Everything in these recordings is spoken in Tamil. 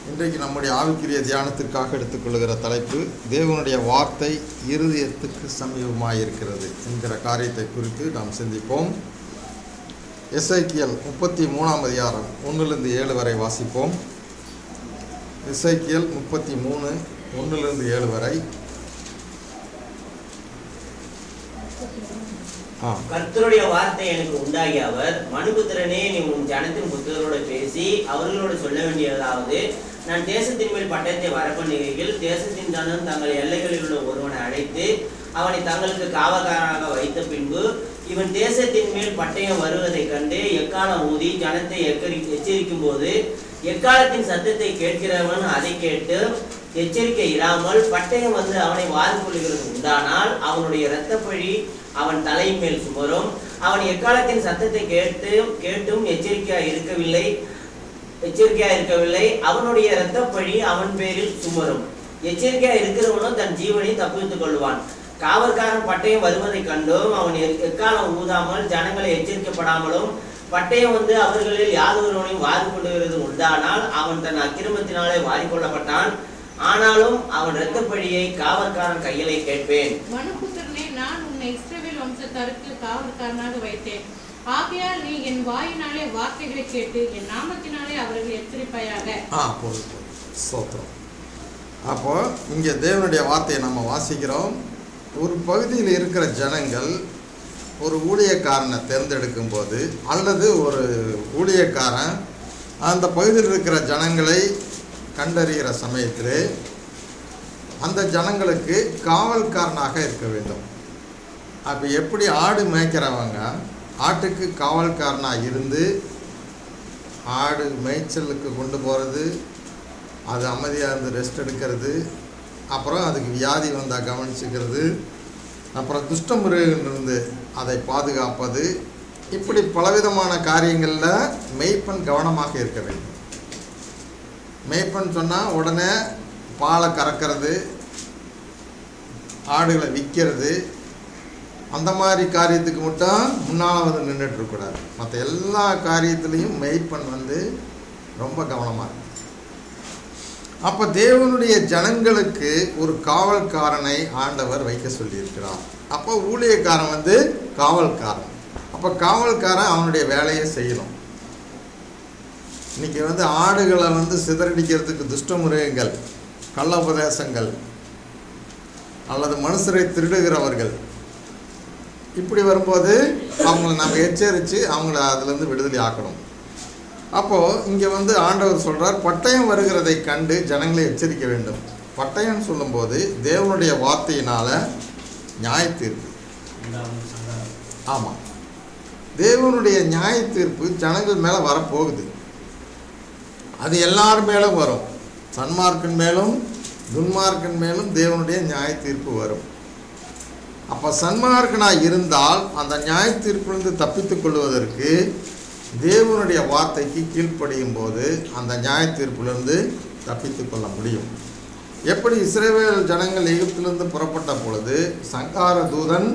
இன்றைக்கு நம்முடைய ஆவிக்குரிய தியானத்திற்காக எடுத்துக்கொள்கிற தலைப்பு தேவனுடைய வார்த்தை இருதயத்துக்கு சமீபமாயிருக்கிறது என்கிற காரியத்தை குறித்து நாம் சிந்திப்போம் எஸ்ஐக்கியல் முப்பத்தி மூணாம் அதிகாரம் ஒன்றிலிருந்து ஏழு வரை வாசிப்போம் எஸ்ஐக்கியல் முப்பத்தி மூணு ஒன்றிலிருந்து ஏழு வரை ஆ கர்த்தருடைய வார்த்தை எனக்கு உண்டாகிய அவர் மனுபுத்திரனே நீ உன் ஜனத்தின் புத்திரரோடு பேசி அவர்களோடு சொல்ல வேண்டியதாவது நான் தேசத்தின் மேல் பட்டயத்தை வரப்பண்ணுகையில் தேசத்தின் ஜனம் தங்கள் எல்லைகளில் உள்ள ஒருவனை அழைத்து அவனை தங்களுக்கு காவல்காரனாக வைத்த பின்பு இவன் தேசத்தின் மேல் பட்டயம் வருவதைக் கண்டு எக்காலம் ஊதி ஜனத்தை எக்கரி எச்சரிக்கும் போது எக்காலத்தின் சத்தத்தை கேட்கிறவன் அதை கேட்டு எச்சரிக்கை இராமல் பட்டயம் வந்து அவனை வாரி கொள்கிறது உண்டானால் அவனுடைய இரத்தப்பழி அவன் தலையின் மேல் சுமரும் அவன் எக்காலத்தின் சத்தத்தை கேட்டு கேட்டும் எச்சரிக்கையா இருக்கவில்லை எச்சரிக்கையா இருக்கவில்லை அவனுடைய இரத்தப்பழி அவன் பேரில் சுமரும் எச்சரிக்கையா இருக்கிறவனோ தன் ஜீவனை தப்பித்துக் கொள்வான் காவல்காரன் பட்டயம் வருவதைக் கண்டும் அவன் எ- எக்காலம் ஊதாமல் ஜனங்களை எச்சரிக்கப்படாமலும் பட்டயம் வந்து அவர்களில் யாதொருவனையும் வாரி கொண்டுகிறது உண்டானால் அவன் தன் அக்கிரமத்தினாலே வாரிக்கொள்ளப்பட்டான் ஆனாலும் அவன் இரத்தப்பழியை காவல்காரன் கையிலே கேட்பேன் மனுபுத்திரனே நான் உன்னை இஸ்ரவேல் வம்சத்தாருக்கு காவல்காரனாக வைத்தேன் ஆகையால் நீ என் வாயினாலே வார்த்தைகளை கேட்டு என் நாமத்தினாலே அவர்களை எச்சரிப்பாயாக ஆ போதும் போதும் ஸ்தோத்திரம் அப்போ இங்கே தேவனுடைய வார்த்தையை நம்ம வாசிக்கிறோம் ஒரு பகுதியில் இருக்கிற ஜனங்கள் ஒரு ஊழியக்காரனை தேர்ந்தெடுக்கும் போது அல்லது ஒரு ஊழியக்காரன் அந்த பகுதியில் இருக்கிற ஜனங்களை கண்டறிகிற சமயத்திலே அந்த ஜனங்களுக்கு காவல்காரனாக இருக்க வேண்டும் அப்போ எப்படி ஆடு மேய்க்கிறவங்க ஆட்டுக்கு காவல்காரனாக இருந்து ஆடு மேய்ச்சலுக்கு கொண்டு போகிறது அது அமைதியாக இருந்து ரெஸ்ட் எடுக்கிறது அப்புறம் அதுக்கு வியாதி வந்தால் கவனிச்சுக்கிறது அப்புறம் துஷ்ட மிருகங்களிலிருந்து அதை பாதுகாப்பது இப்படி பலவிதமான காரியங்களில் மெய்ப்பன் கவனமாக இருக்க வேண்டும் மெய்ப்பன் சொன்னால் உடனே பாலை கறக்கிறது ஆடுகளை விற்கிறது அந்த மாதிரி காரியத்துக்கு மட்டும் முன்னால் வந்து நின்றுட்டு இருக்கக்கூடாது மற்ற எல்லா காரியத்துலேயும் மெய்ப்பன் வந்து ரொம்ப கவனமாக இருக்கு அப்போ தேவனுடைய ஜனங்களுக்கு ஒரு காவல்காரனை ஆண்டவர் வைக்க சொல்லியிருக்கிறார் அப்போ ஊழியக்காரன் வந்து காவல்காரன் அப்போ காவல்காரன் அவனுடைய வேலையை செய்யணும் இன்னைக்கு வந்து ஆடுகளை வந்து சிதறடிக்கிறதுக்கு துஷ்ட மிருகங்கள் கள்ள உபதேசங்கள் அல்லது மனுஷரை திருடுகிறவர்கள் இப்படி வரும்போது அவங்கள நம்ம எச்சரித்து அவங்கள அதுலேருந்து விடுதலை ஆக்கணும் அப்போது இங்கே வந்து ஆண்டவர் சொல்கிறார் பட்டயம் வருகிறதை கண்டு ஜனங்களை எச்சரிக்க வேண்டும் பட்டயம் சொல்லும்போது தேவனுடைய வார்த்தையினால் நியாய தீர்ப்பு ஆமாம் தேவனுடைய நியாய தீர்ப்பு ஜனங்கள் மேலே வரப்போகுது அது எல்லார் மேலும் வரும் சன்மார்க்கன் மேலும் துன்மார்க்கன் மேலும் தேவனுடைய நியாய தீர்ப்பு வரும் அப்போ சன்மார்க்கனாக இருந்தால் அந்த நியாய தீர்ப்பிலிருந்து தப்பித்துக் கொள்வதற்கு தேவனுடைய வார்த்தைக்கு கீழ்ப்படியும் போது அந்த நியாய தீர்ப்பிலிருந்து தப்பித்துக் கொள்ள முடியும் எப்படி இஸ்ரேவேல் ஜனங்கள் எகிப்திலிருந்து புறப்பட்ட பொழுது சங்கார தூதன்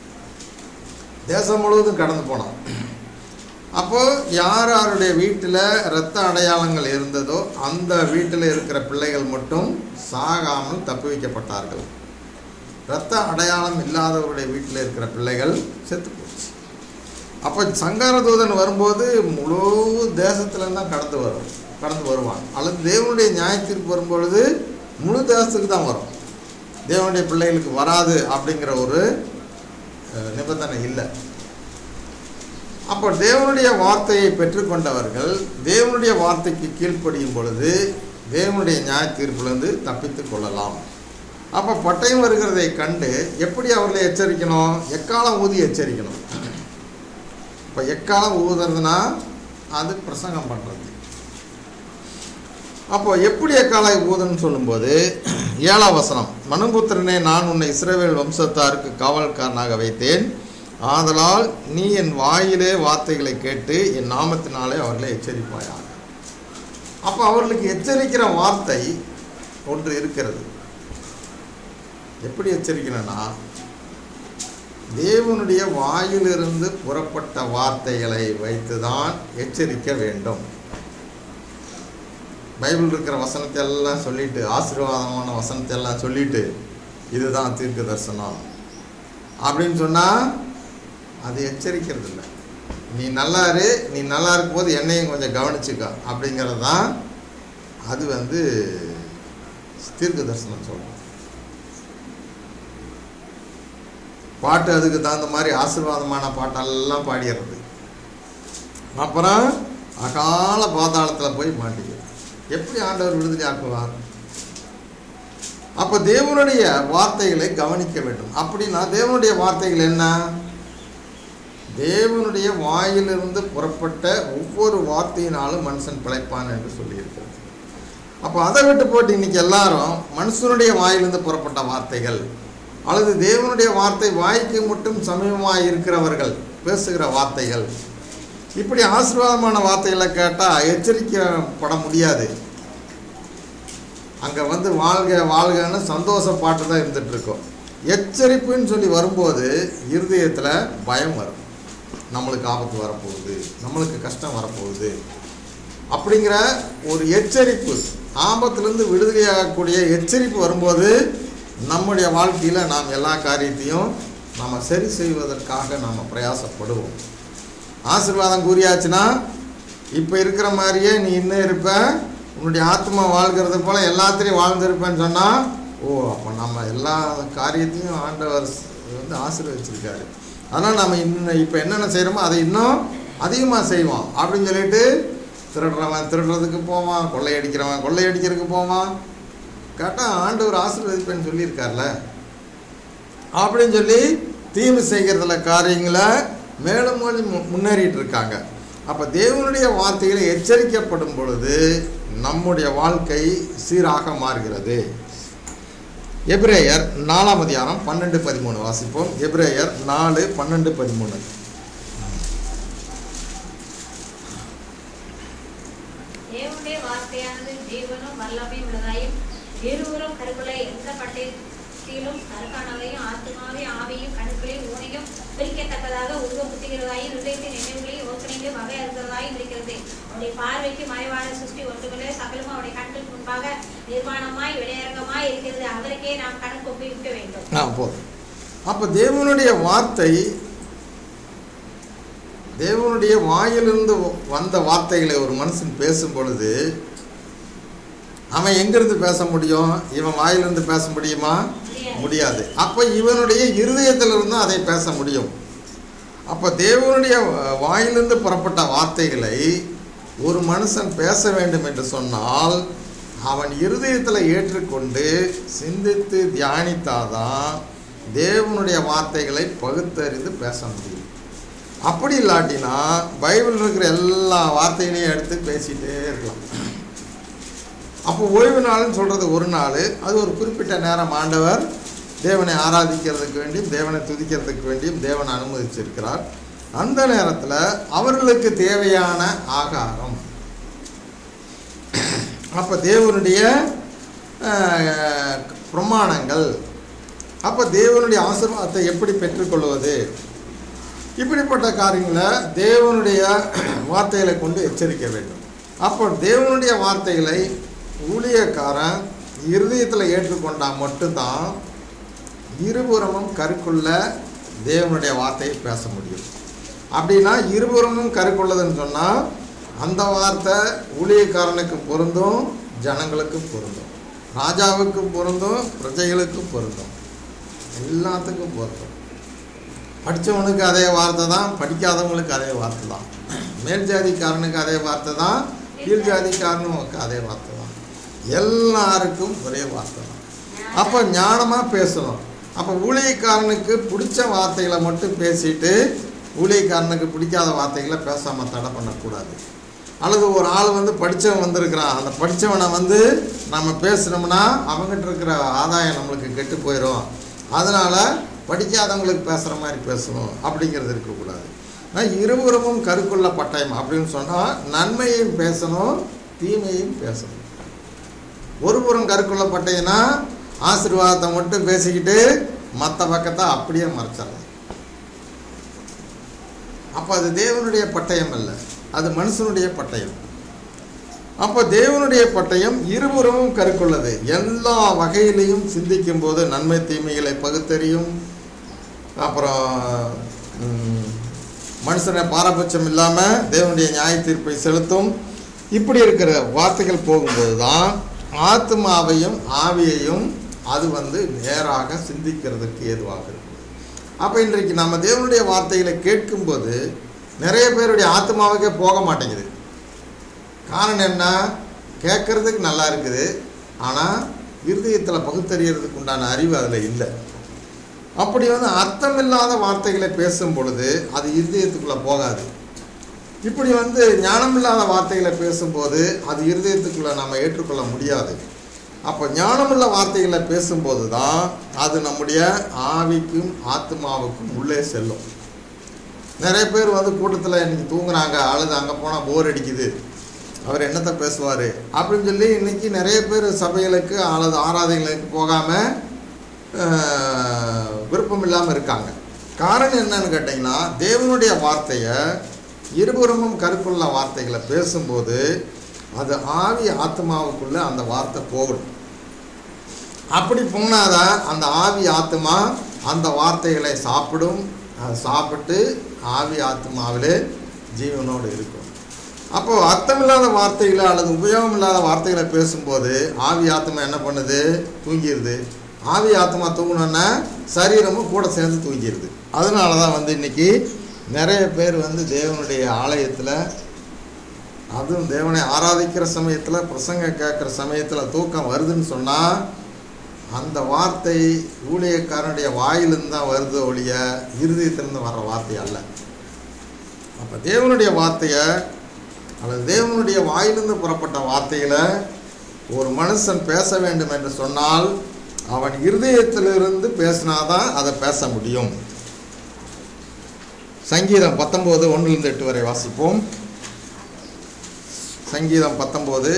தேசம் முழுவதும் கடந்து போனான் அப்போது யார் யாருடைய வீட்டில் இரத்த அடையாளங்கள் இருந்ததோ அந்த வீட்டில் இருக்கிற பிள்ளைகள் மட்டும் சாகாமல் தப்பி வைக்கப்பட்டார்கள் இரத்த அடையாளம் இல்லாதவருடைய வீட்டில் இருக்கிற பிள்ளைகள் செத்து போச்சு அப்போ சங்காரதூதன் வரும்போது முழு தேசத்துல தான் கடந்து வரும் கடந்து வருவான் அல்லது தேவனுடைய நியாய தீர்ப்பு வரும்பொழுது முழு தேசத்துக்கு தான் வரும் தேவனுடைய பிள்ளைகளுக்கு வராது அப்படிங்கிற ஒரு அஹ், நிபந்தனை இல்லை அப்போ தேவனுடைய வார்த்தையை பெற்றுக்கொண்டவர்கள் தேவனுடைய வார்த்தைக்கு கீழ்ப்படியும் பொழுது தேவனுடைய நியாய தீர்ப்பிலிருந்து தப்பித்துக் கொள்ளலாம் அப்போ பட்டயம் வருகிறதை கண்டு எப்படி அவர்களை எச்சரிக்கணும் எக்காலம் ஊதி எச்சரிக்கணும் இப்போ எக்காலம் ஊதுறதுனா அது பிரசங்கம் பண்ணுறது அப்போ எப்படி எக்காலை ஊதுன்னு சொல்லும்போது ஏழாம் வசனம் மனுபுத்திரனே நான் உன்னை இஸ்ரவேல் வம்சத்தாருக்கு காவல்காரனாக வைத்தேன் ஆதலால் நீ என் வாயிலே வார்த்தைகளை கேட்டு என் நாமத்தினாலே அவர்களை எச்சரிப்பாயாக அப்போ அவர்களுக்கு எச்சரிக்கிற வார்த்தை ஒன்று இருக்கிறது எப்படி எச்சரிக்கணும்னா தேவனுடைய வாயிலிருந்து புறப்பட்ட வார்த்தைகளை வைத்துதான் எச்சரிக்க வேண்டும் பைபிள் இருக்கிற வசனத்தை எல்லாம் சொல்லிட்டு ஆசீர்வாதமான வசனத்தை எல்லாம் சொல்லிட்டு இதுதான் தீர்க்க தரிசனம் அப்படின்னு சொன்னால் அது எச்சரிக்கிறது இல்லை நீ நல்லா இரு நீ நல்லா இருக்கும்போது என்னையும் கொஞ்சம் கவனிச்சுக்க அப்படிங்கிறது தான் அது வந்து தீர்க்க தரிசனம் சொல்கிறோம் பாட்டு அதுக்கு தகுந்த மாதிரி ஆசீர்வாதமான பாட்டெல்லாம் பாடிடுறது அப்புறம் அகால பாதாளத்தில் போய் மாட்டிக்கும் எப்படி ஆண்டவர் விடுதலை ஆக்குவார் அப்போ தேவனுடைய வார்த்தைகளை கவனிக்க வேண்டும் அப்படின்னா தேவனுடைய வார்த்தைகள் என்ன தேவனுடைய வாயிலிருந்து புறப்பட்ட ஒவ்வொரு வார்த்தையினாலும் மனுஷன் பிழைப்பான் என்று சொல்லியிருக்கிறது அப்போ அதை விட்டு போட்டு இன்னைக்கு எல்லாரும் மனுஷனுடைய வாயிலிருந்து புறப்பட்ட வார்த்தைகள் அல்லது தேவனுடைய வார்த்தை வாய்க்கு மட்டும் சமீபமாக இருக்கிறவர்கள் பேசுகிற வார்த்தைகள் இப்படி ஆசீர்வாதமான வார்த்தைகளை கேட்டால் எச்சரிக்கப்பட முடியாது அங்கே வந்து வாழ்க வாழ்கன்னு சந்தோஷ பாட்டு தான் இருந்துட்டு இருக்கோம் எச்சரிப்புன்னு சொல்லி வரும்போது இருதயத்தில் பயம் வரும் நம்மளுக்கு ஆபத்து வரப்போகுது நம்மளுக்கு கஷ்டம் வரப்போகுது அப்படிங்கிற ஒரு எச்சரிப்பு ஆபத்துலேருந்து விடுதலையாகக்கூடிய எச்சரிப்பு வரும்போது நம்முடைய வாழ்க்கையில் நாம் எல்லா காரியத்தையும் நாம் சரி செய்வதற்காக நாம் பிரயாசப்படுவோம் ஆசீர்வாதம் கூறியாச்சுன்னா இப்போ இருக்கிற மாதிரியே நீ இன்னும் இருப்ப உன்னுடைய ஆத்மா வாழ்கிறது போல் எல்லாத்திலையும் வாழ்ந்திருப்பேன்னு சொன்னால் ஓ அப்போ நம்ம எல்லா காரியத்தையும் ஆண்டவர் வந்து ஆசீர்வதிச்சிருக்காரு அதனால் நம்ம இன்னும் இப்போ என்னென்ன செய்கிறோமோ அதை இன்னும் அதிகமாக செய்வோம் அப்படின்னு சொல்லிட்டு திருடுறவன் திருடுறதுக்கு போவான் கொள்ளையடிக்கிறவன் கொள்ளையடிக்கிறதுக்கு போவான் கேட்டால் ஆண்டவர் ஆசீர்வதிப்பேன்னு சொல்லியிருக்கார்ல அப்படின்னு சொல்லி தீமை செய்கிறதுல காரியங்களை மேலும் மேலும் மு- முன்னேறிட்டு இருக்காங்க அப்போ தேவனுடைய வார்த்தைகளை எச்சரிக்கப்படும் பொழுது நம்முடைய வாழ்க்கை சீராக மாறுகிறது எபிரேயர் நாலாம் அதிகாரம் பன்னெண்டு பதிமூணு வாசிப்போம் எபிரேயர் நாலு பன்னெண்டு பதிமூணு தேவனுடைய வார்த்தையானது ஜீவனும் வல்லமையும் உள்ளதாயும் இருவரும் கருக்குள்ள எந்த பட்டயத்திலும் கருக்கானதையும் ஆத்மாவையும் ஆவியும் கணுக்களையும் ஊனையும் பிரிக்கத்தக்கதாக உருவ புத்திகிறதாயும் இதயத்தின் நினைவுகளையும் யோசனைகளையும் வகை இருக்கிறதாயும் இருக்கிறது அவருடைய பார்வைக்கு மறைவான சிருஷ்டி ஒன்றுமில்லை சகலமும் அவருடைய கண்களுக்கு முன்பாக நிர்மாணமாய் வெளியரங்கமாய் இருக்கிறது அவருக்கே நாம் கணக்கு ஒப்புவிக்க வேண்டும் ஆ போதும் அப்போ தேவனுடைய வார்த்தை தேவனுடைய வாயிலிருந்து வந்த வார்த்தைகளை ஒரு மனுஷன் பேசும் பொழுது அவன் எங்கிருந்து பேச முடியும் இவன் வாயிலிருந்து பேச முடியுமா முடியாது. முடியாது அப்போ இவனுடைய இருதயத்திலிருந்து அதை பேச முடியும் அப்போ தேவனுடைய வாயிலிருந்து புறப்பட்ட வார்த்தைகளை ஒரு மனுஷன் பேச வேண்டும் என்று சொன்னால் அவன் இருதயத்தில் ஏற்றுக்கொண்டு சிந்தித்து தியானித்தாதான் தேவனுடைய வார்த்தைகளை பகுத்தறிந்து பேச முடியும் அப்படி இல்லாட்டினா பைபிள் இருக்கிற எல்லா வார்த்தைகளையும் எடுத்து பேசிகிட்டே இருக்கலாம் அப்போ ஓய்வு நாள்னு சொல்கிறது ஒரு நாள் அது ஒரு குறிப்பிட்ட நேரம் ஆண்டவர் தேவனை ஆராதிக்கிறதுக்கு வேண்டியும் தேவனை துதிக்கிறதுக்கு வேண்டியும் தேவன் அனுமதிச்சிருக்கிறார் அந்த நேரத்தில் அவர்களுக்கு தேவையான ஆகாரம் அப்போ தேவனுடைய அஹ், பிரமாணங்கள் அப்போ தேவனுடைய ஆசீர்வாதத்தை எப்படி பெற்றுக்கொள்வது இப்படிப்பட்ட காரியங்களை தேவனுடைய வார்த்தைகளை கொண்டு எச்சரிக்க வேண்டும் அப்போ தேவனுடைய வார்த்தைகளை ஊழியக்காரன் இருதயத்தில் ஏற்றுக்கொண்டால் மட்டும்தான் இருபுறமும் கருக்குள்ள தேவனுடைய வார்த்தையை பேச முடியும் அப்படின்னா இருபுறமும் கருக்குள்ளதுன்னு சொன்னால் அந்த வார்த்தை ஊழியக்காரனுக்கு பொருந்தும் ஜனங்களுக்கும் பொருந்தும் ராஜாவுக்கும் பொருந்தும் பிரஜைகளுக்கும் பொருந்தும் எல்லாத்துக்கும் பொருந்தும் படித்தவனுக்கு அதே வார்த்தை தான் படிக்காதவங்களுக்கு அதே வார்த்தை தான் மேல் ஜாதிக்காரனுக்கு அதே வார்த்தை தான் கீழ் ஜாதிக்காரனுக்கு அதே வார்த்தை தான் எல்லாருக்கும் ஒரே வார்த்தை தான் அப்போ ஞானமாக பேசணும் அப்போ ஊழியக்காரனுக்கு பிடிச்ச வார்த்தைகளை மட்டும் பேசிட்டு ஊழியக்காரனுக்கு பிடிக்காத வார்த்தைகளை பேசாமல் தடை பண்ணக்கூடாது அல்லது ஒரு ஆள் வந்து படித்தவன் வந்திருக்கிறான் அந்த படித்தவனை வந்து நம்ம பேசுனோம்னா அவங்ககிட்ட இருக்கிற ஆதாயம் நம்மளுக்கு கெட்டு போயிடும் அதனால் படிக்காதவங்களுக்கு பேசுகிற மாதிரி பேசணும் அப்படிங்கிறது இருக்கக்கூடாது ஆனால் இருபுறமும் கருக்குள்ள பட்டயம் அப்படின்னு சொன்னால் நன்மையையும் பேசணும் தீமையும் பேசணும் ஒரு புறம் கருக்குள்ள பட்டயம்னா ஆசீர்வாதத்தை மட்டும் பேசிக்கிட்டு மற்ற பக்கத்தை அப்படியே மறைச்சிடலாம் அப்போ அது தேவனுடைய பட்டயம் அல்ல அது மனுஷனுடைய பட்டயம் அப்போ தேவனுடைய பட்டயம் இருபுறமும் கருக்குள்ளது எல்லா வகையிலையும் சிந்திக்கும் போது நன்மை தீமைகளை பகுத்தறியும் அப்புறம் ம், மனுஷனை பாரபட்சம் இல்லாமல் தேவனுடைய நியாய தீர்ப்பை செலுத்தும் இப்படி இருக்கிற வார்த்தைகள் போகும்போது தான் ஆத்மாவையும் ஆவியையும் அது வந்து நேராக சிந்திக்கிறதுக்கு ஏதுவாக இருக்கும் அப்போ இன்றைக்கு நம்ம தேவனுடைய வார்த்தைகளை கேட்கும்போது நிறைய பேருடைய ஆத்மாவுக்கே போக மாட்டேங்குது காரணம் என்ன கேட்குறதுக்கு நல்லா இருக்குது ஆனால் இருதயத்தில் பகுத்தறியறதுக்கு உண்டான அறிவு அதில் இல்லை அப்படி வந்து அர்த்தமில்லாத வார்த்தைகளை பேசும் பொழுது அது இருதயத்துக்குள்ளே போகாது இப்படி வந்து ஞானமில்லாத வார்த்தைகளை பேசும்போது அது இருதயத்துக்குள்ளே நம்ம ஏற்றுக்கொள்ள முடியாது அப்போ ஞானமுள்ள வார்த்தைகளை பேசும்போது தான் அது நம்முடைய ஆவிக்கும் ஆத்மாவுக்கும் உள்ளே செல்லும் நிறைய பேர் வந்து கூட்டத்தில் இன்னைக்கு தூங்குறாங்க அழுது அங்கே போனால் போர் அடிக்குது அவர் என்னத்தை பேசுவார் அப்படின்னு சொல்லி இன்னைக்கு நிறைய பேர் சபைகளுக்கு அல்லது ஆராதனைகளுக்கு போகாமல் விருப்பம் இல்லாமல் இருக்காங்க காரணம் என்னன்னு கேட்டிங்கன்னா தேவனுடைய வார்த்தையை இருபுறமும் கருப்புள்ள வார்த்தைகளை பேசும்போது அது ஆவி ஆத்மாவுக்குள்ளே அந்த வார்த்தை போகணும் அப்படி போனாதான் அந்த ஆவி ஆத்மா அந்த வார்த்தைகளை சாப்பிடும் அது சாப்பிட்டு ஆவி ஆத்மாவிலே ஜீவனோடு இருக்கும் அப்போது அர்த்தமில்லாத வார்த்தைகளை அல்லது உபயோகம் இல்லாத வார்த்தைகளை பேசும்போது ஆவி ஆத்மா என்ன பண்ணுது தூங்கிடுது ஆவி ஆத்மா தூங்கினோன்னா சரீரமும் கூட சேர்ந்து தூங்கிடுது அதனால தான் வந்து இன்னைக்கு நிறைய பேர் வந்து தேவனுடைய ஆலயத்தில் அதுவும் தேவனை ஆராதிக்கிற சமயத்தில் பிரசங்க கேட்குற சமயத்தில் தூக்கம் வருதுன்னு சொன்னால் அந்த வார்த்தை ஊழியக்காரனுடைய வாயிலிருந்து தான் வருது ஒழிய இருதயத்திலிருந்து வர்ற வார்த்தை அல்ல அப்போ தேவனுடைய வார்த்தையை அல்லது தேவனுடைய வாயிலிருந்து புறப்பட்ட வார்த்தைகளை ஒரு மனுஷன் பேச வேண்டும் என்று சொன்னால் அவன் இருதயத்திலிருந்து பேசினாதான் அதை பேச முடியும் சங்கீதம் பத்தொம்போது ஒன்றிலிருந்து எட்டு வரை வாசிப்போம் சங்கீதம் பத்தொம்போது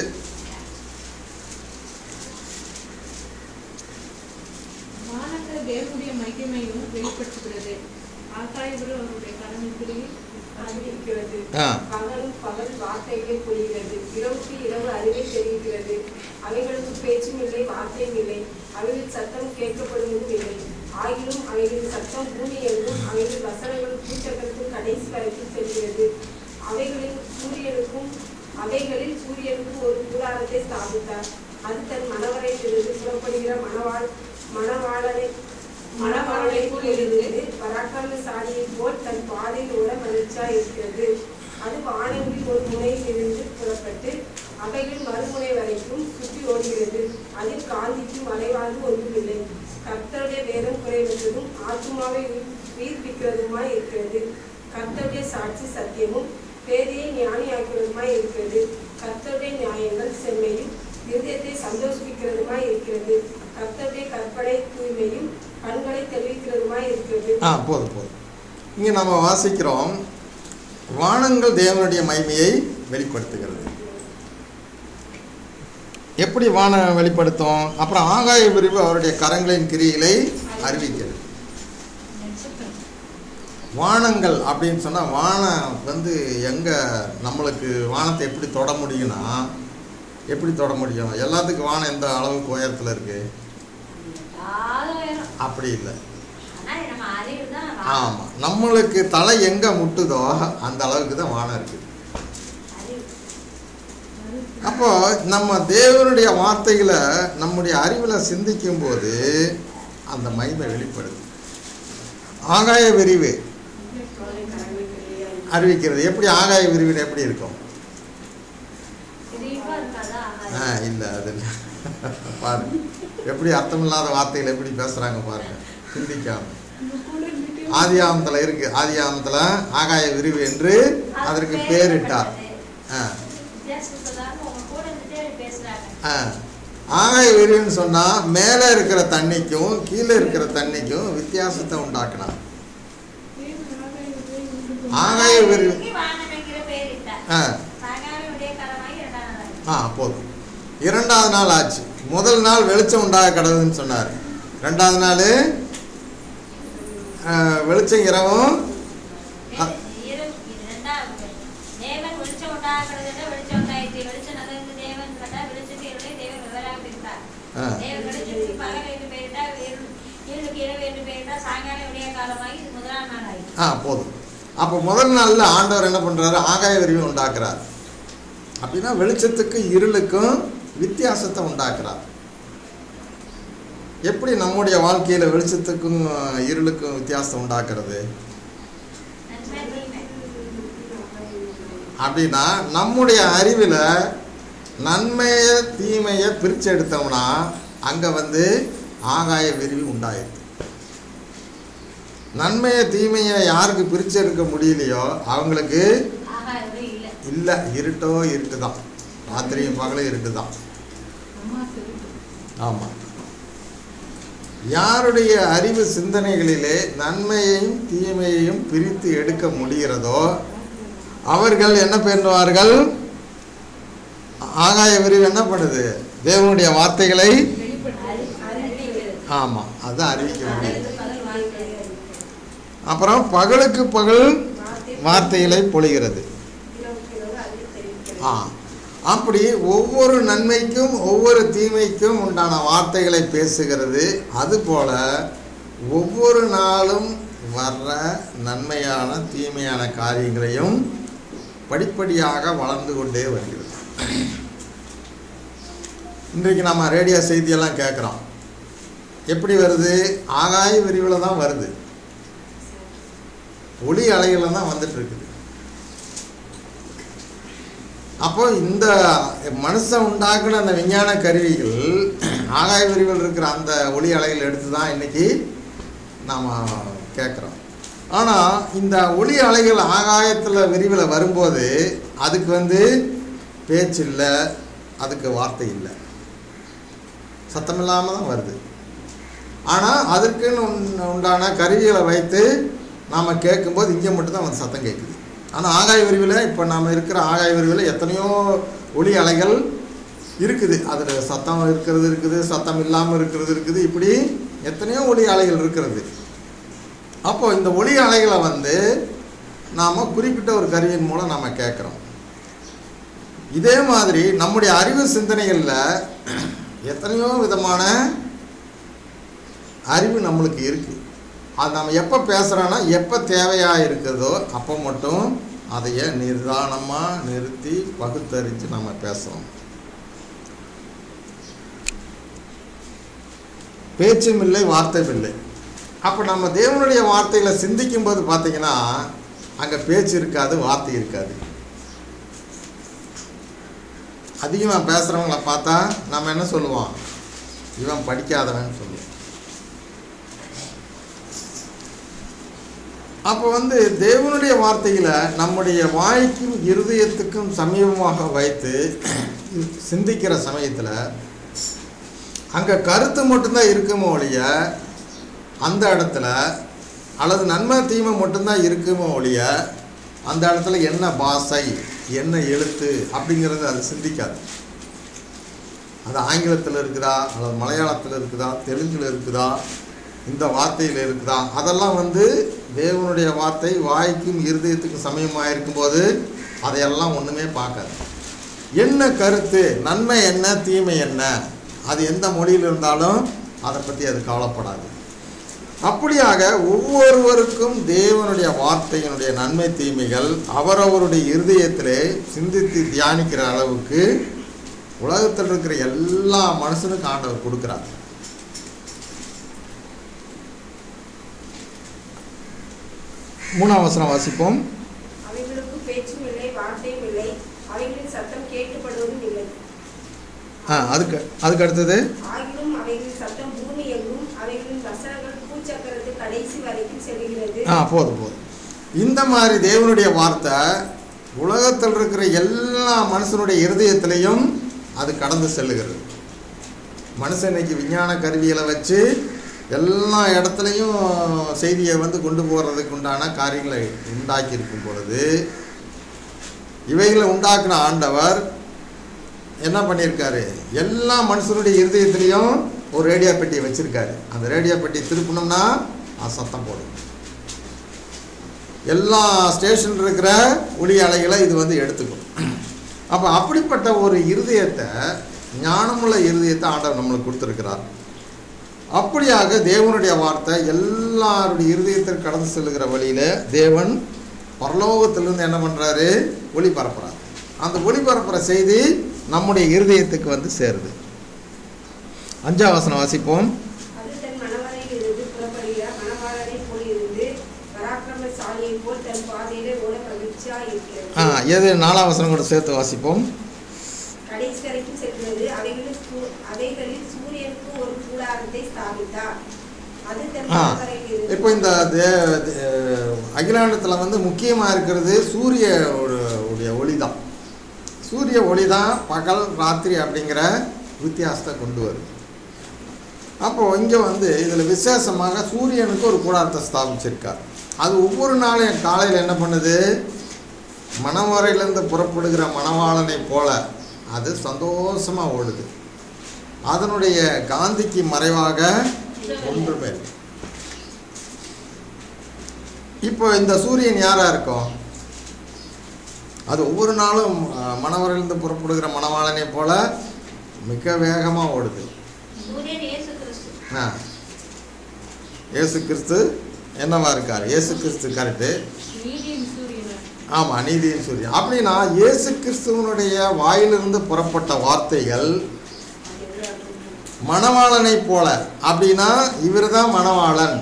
வானங்கள் தேவனுடைய மகிமையும் வெளிப்படுத்துகிறது ஆகாயபுரம் அவருடைய கடமைக்குரிய அறிவிக்கிறது ஆ பகலும் பகல் வார்த்தைகளை பொழிகிறது இரவுக்கு இரவு அறிவை தெரிவிக்கிறது அவைகளுக்கு பேச்சும் இல்லை வார்த்தையும் இல்லை அவைகள் சத்தம் கேட்கப்படுவதும் இல்லை ஆகிலும் அவைகளின் சத்தம் பூமி எங்கும் அவைகளின் வசனங்கள் பூச்சக்கரத்தின் கடைசி வரைக்கும் செல்கிறது அவைகளில் சூரியனுக்கும் அவைகளில் சூரியனுக்கும் ஒரு கூடாரத்தை ஸ்தாபித்தார் அது தன் மணவரையிலிருந்து புறப்படுகிற மணவாள் மணவாளனை மணவாளனை போல் இருந்தது பராக்கிரமசாலியை போல் தன் பாதையில் ஓட மகிழ்ச்சியா இருக்கிறது அது வானங்களில் ஒரு முனையில் இருந்து புறப்பட்டு அவைகள் மறுமுனை வரைக்கும் சுற்றி ஓடுகிறது அதில் காந்திக்கும் மலைவாழ்வு ஒன்றுமில்லை கர்த்தருடைய வேதம் குறைவற்றதும் ஆத்மாவை உயிர்- உயிர்ப்பிக்கிறதுமாய் இருக்கிறது கர்த்தருடைய சாட்சி சத்தியமும் பேதையை ஞானியாக்கிறதுமாய் இருக்கிறது கர்த்தருடைய நியாயங்கள் செம்மையும் இருதயத்தை சந்தோஷிக்கிறதுமாய் இருக்கிறது கர்த்தருடைய கற்பனை தூய்மையும் கண்களை தெளிவிக்கிறதுமாய் இருக்கிறது ஆ போதும் போதும் இங்கே நம்ம வாசிக்கிறோம் வானங்கள் தேவனுடைய மகிமையை வெளிப்படுத்துகிறது எப்படி வானம் வெளிப்படுத்தும் அப்புறம் ஆகாய விரிவு அவருடைய கரங்களின் கிரிகளை அறிவிக்கிறது வானங்கள் அப்படின்னு சொன்னால் வானம் வந்து எங்கே நம்மளுக்கு வானத்தை எப்படி தொட முடியும்னா எப்படி தொட முடியும் எல்லாத்துக்கும் வானம் எந்த அளவுக்கு உயரத்தில் இருக்குது ஆயிரம் அப்படி இல்லை ஆனா நம்ம அறிவு தான் ஆமாம் நம்மளுக்கு தலை எங்கே முட்டுதோ அந்த அளவுக்கு தான் வானம் இருக்குது அறிவு அப்போ நம்ம தேவனுடைய வார்த்தைகளை நம்முடைய அறிவில் சிந்திக்கும் போது அந்த மகிமை வெளிப்படுது ஆகாய விரிவு அறிவிக்கிறது எப்படி ஆகாய விரிவில் எப்படி இருக்கும் விரிவா இருக்காதா ஆ இல்லை அது இல்லை பாருங்க எப்படி அர்த்தமில்லாத வார்த்தைகள் எப்படி பேசுகிறாங்க பாருங்க சிந்திக்காம ஆதி ஆமத்தில் இருக்கு ஆதி ஆமத்தில் ஆகாய விரிவு என்று அதற்கு பேரிட்டார் ஆ வித்தியாசம் சொல்லாம உங்க கூட இருந்துட்டே பேசுறாங்க ஆ. ஆகாய விரிவுன்னு சொன்னால் மேலே இருக்கிற தண்ணிக்கும் கீழே இருக்கிற தண்ணிக்கும் வித்தியாசத்தை உண்டாக்கினார் ஆகாய விரிவு அதுக்கு வானமைக்கிற பேர் இட்டார் ஆ சாகாவியுடைய கரமாகி இரண்டாம் நாள் ஆ போதும் இரண்டாவது நாள் ஆச்சு முதல் நாள் வெளிச்சம் உண்டாக கடவுதுன்னு சொன்னார் ரெண்டாவது நாள் ஆ, வெளிச்சம் இரவும் அ- இரவு இது ரெண்டாவது தேவன் வெளிச்சம் உண்டாகிறது வெளிச்சம் உண்டாயிற்று வெளிச்சம் நல்லது ஆ. தேவன் வெளிச்சத்துக்கு பகல் என்று பெயரிட்டா இருள் இருளுக்கு இரவு என்று பெயரிட்டா சாயங்காலம் விடிய காலமாகி இது முதலாம் நாள் ஆயிற்று ஆ போதும் அப்போ முதல் நாளில் ஆண்டவர் என்ன பண்ணுறாரு ஆகாய விரிவை உண்டாக்குறார் அப்படின்னா வெளிச்சத்துக்கு இருளுக்கும் வித்தியாசத்தை உண்டாக்குறார் எப்படி நம்முடைய வாழ்க்கையில் வெளிச்சத்துக்கும் இருளுக்கும் வித்தியாசம் உண்டாக்குறது நன்மை தீமை அப்படின்னா நம்முடைய அறிவில் நன்மையை தீமையை பிரித்து எடுத்தோம்னா அங்கே வந்து ஆகாய விரிவு உண்டாயிருக்கு நன்மையை தீமையை யாருக்கு பிரித்து எடுக்க முடியலையோ அவங்களுக்கு ஆகாயமே இல்லை இல்லை இருட்டோ இருட்டு தான் ராத்திரியும் பகலும் இருட்டு தான் அம்மா சிரிப்பு ஆமாம் யாருடைய அறிவு சிந்தனைகளிலே நன்மையையும் தீமையையும் பிரித்து எடுக்க முடிகிறதோ அவர்கள் என்ன பண்ணுவார்கள் ஆகாய விரிவு என்ன பண்ணுது தேவனுடைய வார்த்தைகளை அறிவிக்கிறது ஆமாம் அதுதான் அறிவிக்க முடியும் பகலுக்கு பகல் வாழ்க்கை அப்புறம் பகலுக்கு பகல் வார்த்தைகளை பொழிகிறது இரவுக்கு இரவு அறிவு தெரிவிக்கிறது ஆ அப்படி ஒவ்வொரு நன்மைக்கும் ஒவ்வொரு தீமைக்கும் உண்டான வார்த்தைகளை பேசுகிறது அதுபோல ஒவ்வொரு நாளும் வர்ற நன்மையான தீமையான காரியங்களையும் படிப்படியாக வளர்ந்து கொண்டே வருகிறது இன்றைக்கு நம்ம ரேடியோ செய்தியெல்லாம் கேட்குறோம் எப்படி வருது ஆகாய விரிவில் தான் வருது ஒளி அலைகளில் தான் வந்துட்டு இருக்குது அப்போ இந்த மனுஷன் உண்டாக்குன அந்த விஞ்ஞான கருவிகள் ஆகாய விரிவில் இருக்கிற அந்த ஒளி அலைகள் எடுத்து தான் இன்னைக்கு நாம் கேட்குறோம் ஆனால் இந்த ஒளி அலைகள் ஆகாயத்தில் விரிவில் வரும்போது அதுக்கு வந்து பேச்சு இல்லை அதுக்கு வார்த்தை இல்லை சத்தம் இல்லாமல் தான் வருது ஆனால் அதற்குன்னு உண்- உண்டான கருவிகளை வைத்து நாம் கேட்கும்போது இங்கே மட்டும்தான் வந்து சத்தம் கேட்குது ஆனால் ஆகாய விரிவில் இப்போ நாம் இருக்கிற ஆகாய விரிவில் எத்தனையோ ஒளி அலைகள் இருக்குது அதில் சத்தம் இருக்கிறது இருக்குது சத்தம் இல்லாமல் இருக்கிறது இருக்குது இப்படி எத்தனையோ ஒளி அலைகள் இருக்கிறது அப்போ இந்த ஒளி அலைகளை வந்து நாம் குறிப்பிட்ட ஒரு கருவியின் மூலம் நாம் கேட்குறோம் இதே மாதிரி நம்முடைய அறிவு சிந்தனைகளில் எத்தனையோ விதமான அறிவு நம்மளுக்கு இருக்குது அது நம்ம எப்போ பேசுகிறோன்னா எப்போ தேவையாக இருக்குதோ அப்போ மட்டும் அதைய நிதானமாக நிறுத்தி பகுத்தறிஞ்சு நம்ம பேசுகிறோம் பேச்சும் இல்லை வார்த்தையும் இல்லை அப்போ நம்ம தேவனுடைய வார்த்தைகளை சிந்திக்கும் போது பார்த்தீங்கன்னா அங்கே பேச்சு இருக்காது வார்த்தை இருக்காது அதிகமாக பேசுகிறவங்கள பார்த்தா நம்ம என்ன சொல்லுவோம் இவன் படிக்காதவன் சொல்லுவோம் அப்போ வந்து தேவனுடைய வார்த்தைகளை நம்முடைய வாய்க்கும் இருதயத்துக்கும் சமீபமாக வைத்து சிந்திக்கிற சமயத்தில் அங்கே கருத்து மட்டும்தான் இருக்குமோ ஒழிய அந்த இடத்துல அல்லது நன்மை தீமை மட்டும்தான் இருக்குமோ ஒழிய அந்த இடத்துல என்ன பாஷை என்ன எழுத்து அப்படிங்கிறது அது சிந்திக்காது அது ஆங்கிலத்தில் இருக்குதா அல்லது மலையாளத்தில் இருக்குதா தெலுங்கில் இருக்குதா இந்த வார்த்தையில் இருக்குதா அதெல்லாம் வந்து தேவனுடைய வார்த்தை வாய்க்கும் இருதயத்துக்கும் சமயமாக இருக்கும்போது அதையெல்லாம் ஒன்றுமே பார்க்காது என்ன கருத்து நன்மை என்ன தீமை என்ன அது எந்த மொழியில் இருந்தாலும் அதை பற்றி அது கவலைப்படாது அப்படியாக ஒவ்வொருவருக்கும் தேவனுடைய வார்த்தையினுடைய நன்மை தீமைகள் அவரவருடைய இருதயத்திலே சிந்தித்து தியானிக்கிற அளவுக்கு உலகத்தில் இருக்கிற எல்லா மனுஷனுக்கும் ஆண்டவர் கொடுக்குறார் மூணாம் வசனம் வாசிப்போம் அவைகளுக்கு பேச்சும் இல்லை வார்த்தையும் இல்லை அவைகளின் சத்தம் கேட்கப்படுவதும் இல்லை ஆ அதுக்கு அதுக்கு அடுத்தது ஆகிலும் அவைகளின் சத்தம் பூமி எங்கும் அவைகளின் வசனங்கள் பூச்சக்கரத்து கடைசி வரைக்கும் செல்கிறது ஆ போதும் போதும் இந்த மாதிரி தேவனுடைய வார்த்தை உலகத்தில் இருக்கிற எல்லா மனுஷனுடைய இருதயத்திலையும் அது கடந்து செல்லுகிறது மனுஷன் இன்னைக்கு விஞ்ஞான கருவிகளை வச்சு எல்லா இடத்துலையும் செய்தியை வந்து கொண்டு போகிறதுக்கு உண்டான காரியங்களை உண்டாக்கி இருக்கும் பொழுது இவைகளை உண்டாக்குன ஆண்டவர் என்ன பண்ணியிருக்காரு எல்லா மனுஷனுடைய இருதயத்திலையும் ஒரு ரேடியோ பெட்டியை வச்சிருக்காரு அந்த ரேடியோ பெட்டியை திருப்பினோம்னா அது சத்தம் போடும் எல்லா ஸ்டேஷன் இருக்கிற ஒளி அலைகளை இது வந்து எடுத்துக்கும் அப்போ அப்படிப்பட்ட ஒரு இருதயத்தை ஞானமுள்ள இருதயத்தை ஆண்டவர் நம்மளுக்கு கொடுத்துருக்கிறார் அப்படியாக தேவனுடைய வார்த்தை எல்லாருடைய இருதயத்திற்கு கடந்து செல்லுகிற வழியில் தேவன் பரலோகத்திலிருந்து என்ன பண்ணுறாரு ஒளி பரப்புறார் அந்த ஒளி பரப்புகிற செய்தி நம்முடைய இருதயத்துக்கு வந்து சேருது அஞ்சாம் வசனம் வாசிப்போம் அது தன் மணவரையில் இருந்து புறப்படுகிற மணவாளனை போல் இருந்து பராக்கிரமசாலியை போல் தன் பாதையிலே ஓட மகிழ்ச்சியா இருக்கிறது ஆ எது நாலாம் வசனம் கூட சேர்த்து வாசிப்போம் கடைசி வரைக்கும் சென்றது அவைகளில் சூ- அவைகளில் சூரியனுக்கு ஒரு கூடாரத்தை ஸ்தாபித்தார் அது தன் ஆ மணவரையில் இருந்து இப்போ இந்த தே- தே- அகிலாண்டத்தில் வந்து முக்கியமாக இருக்கிறது சூரிய ஒரு- உடைய ஒளி தான் சூரிய ஒளி தான் பகல் ராத்திரி அப்படிங்கிற வித்தியாசத்தை கொண்டு வருது அப்போது இங்கே வந்து இதில் விசேஷமாக சூரியனுக்கு ஒரு கூடாரத்தை ஸ்தாபிச்சிருக்கார் அது ஒவ்வொரு நாளும் காலையில் என்ன பண்ணுது மணவரையிலேருந்து புறப்படுகிற மணவாளனை போல அது சந்தோஷமாக ஓடுது அதனுடைய காந்திக்கு மறைவாக ஒன்றுமே இல்லை. இப்போ இந்த சூரியன் யாரா இருக்கும் அது ஒவ்வொரு நாளும் அஹ், மணவரையிலிருந்து புறப்படுகிற மணவாளனை போல மிக வேகமாக ஓடுது சூரியன் இயேசு கிறிஸ்து ஆ இயேசு கிறிஸ்து என்னவா இருக்கார் இயேசு கிறிஸ்து கரெக்டு நீதியின் சூரியன் ஆமாம் நீதியின் சூரியன் அப்படின்னா இயேசு கிறிஸ்துவனுடைய வாயிலிருந்து புறப்பட்ட வார்த்தைகள் மணவாளனை போல அப்படின்னா இவர் தான் மணவாளன்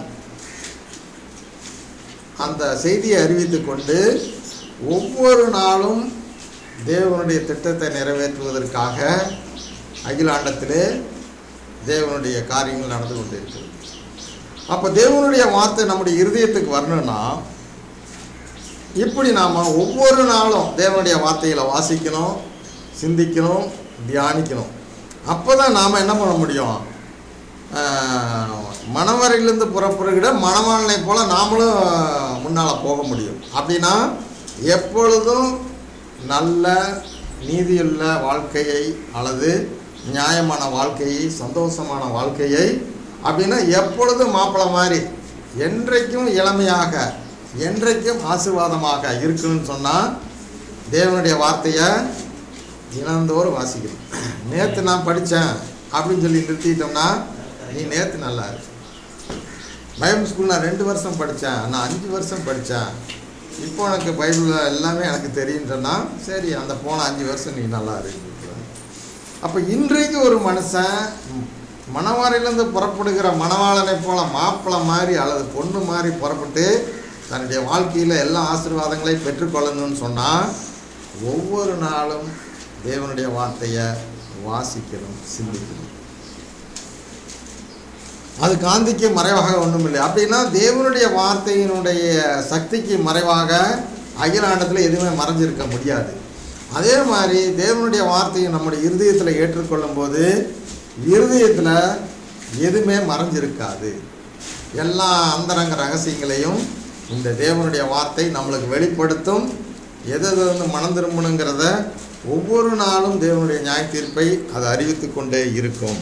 அந்த செய்தியை அறிவித்து கொண்டு ஒவ்வொரு நாளும் தேவனுடைய திட்டத்தை நிறைவேற்றுவதற்காக அகிலாண்டத்திலே தேவனுடைய காரியங்கள் நடந்து கொண்டிருக்கிறது அப்போ தேவனுடைய வார்த்தை நம்முடைய இருதயத்துக்கு வரணும்னா இப்படி நாம் ஒவ்வொரு நாளும் தேவனுடைய வார்த்தைகளை வாசிக்கணும் சிந்திக்கணும் தியானிக்கணும் அப்போ தான் நாம் என்ன பண்ண முடியும் ஆஹ், மணவரையிலிருந்து புறப்படுகிற மணவாளனை போல் நாமளும் முன்னால் போக முடியும் அப்படின்னா எப்பொழுதும் நல்ல நீதியுள்ள வாழ்க்கையை அல்லது நியாயமான வாழ்க்கையை சந்தோஷமான வாழ்க்கையை அப்படின்னா எப்பொழுதும் மாப்பிள்ளை மாதிரி என்றைக்கும் இளமையாக என்றைக்கும் ஆசீர்வாதமாக இருக்கணும்னு சொன்னால் தேவனுடைய வார்த்தையை தினந்தோறும் வாசிக்கணும் நேற்று நான் படித்தேன் அப்படின்னு சொல்லி நிறுத்திட்டோம்னா நீ நேற்று நல்லா இருக்கு பைபிள் ஸ்கூல் நான் ரெண்டு வருஷம் படித்தேன் நான் அஞ்சு வருஷம் படித்தேன் இப்போ எனக்கு பைபிள் எல்லாமே எனக்கு தெரியும்னு சொன்னால் சரி அந்த போன அஞ்சு வருஷம் நீ நல்லா இருக்கு அப்போ இன்றைக்கு ஒரு மனுஷன் மணவாரிலேருந்து புறப்படுகிற மணவாளனை போல மாப்பிள்ளை மாதிரி அல்லது பொண்ணு மாதிரி புறப்பட்டு தன்னுடைய வாழ்க்கையில் எல்லா ஆசீர்வாதங்களையும் பெற்றுக்கொள்ளணும்னு சொன்னால் ஒவ்வொரு நாளும் தேவனுடைய வார்த்தையை வாசிக்கணும் சிந்திக்கணும் அது காந்திக்கு மறைவாக ஒன்றும் இல்லை அப்படின்னா தேவனுடைய வார்த்தையினுடைய சக்திக்கு மறைவாக அகிலாண்டத்தில் எதுவுமே மறைஞ்சிருக்க முடியாது அதே மாதிரி தேவனுடைய வார்த்தையை நம்முடைய இருதயத்தில் ஏற்றுக்கொள்ளும் போது இருதயத்தில் எதுவுமே மறைஞ்சிருக்காது எல்லா அந்தரங்க ரகசியங்களையும் இந்த தேவனுடைய வார்த்தை நம்மளுக்கு வெளிப்படுத்தும் எது எது வந்து மனம் திரும்பணுங்கிறத ஒவ்வொரு நாளும் தேவனுடைய நியாய தீர்ப்பை அது அறிவித்து கொண்டே இருக்கும்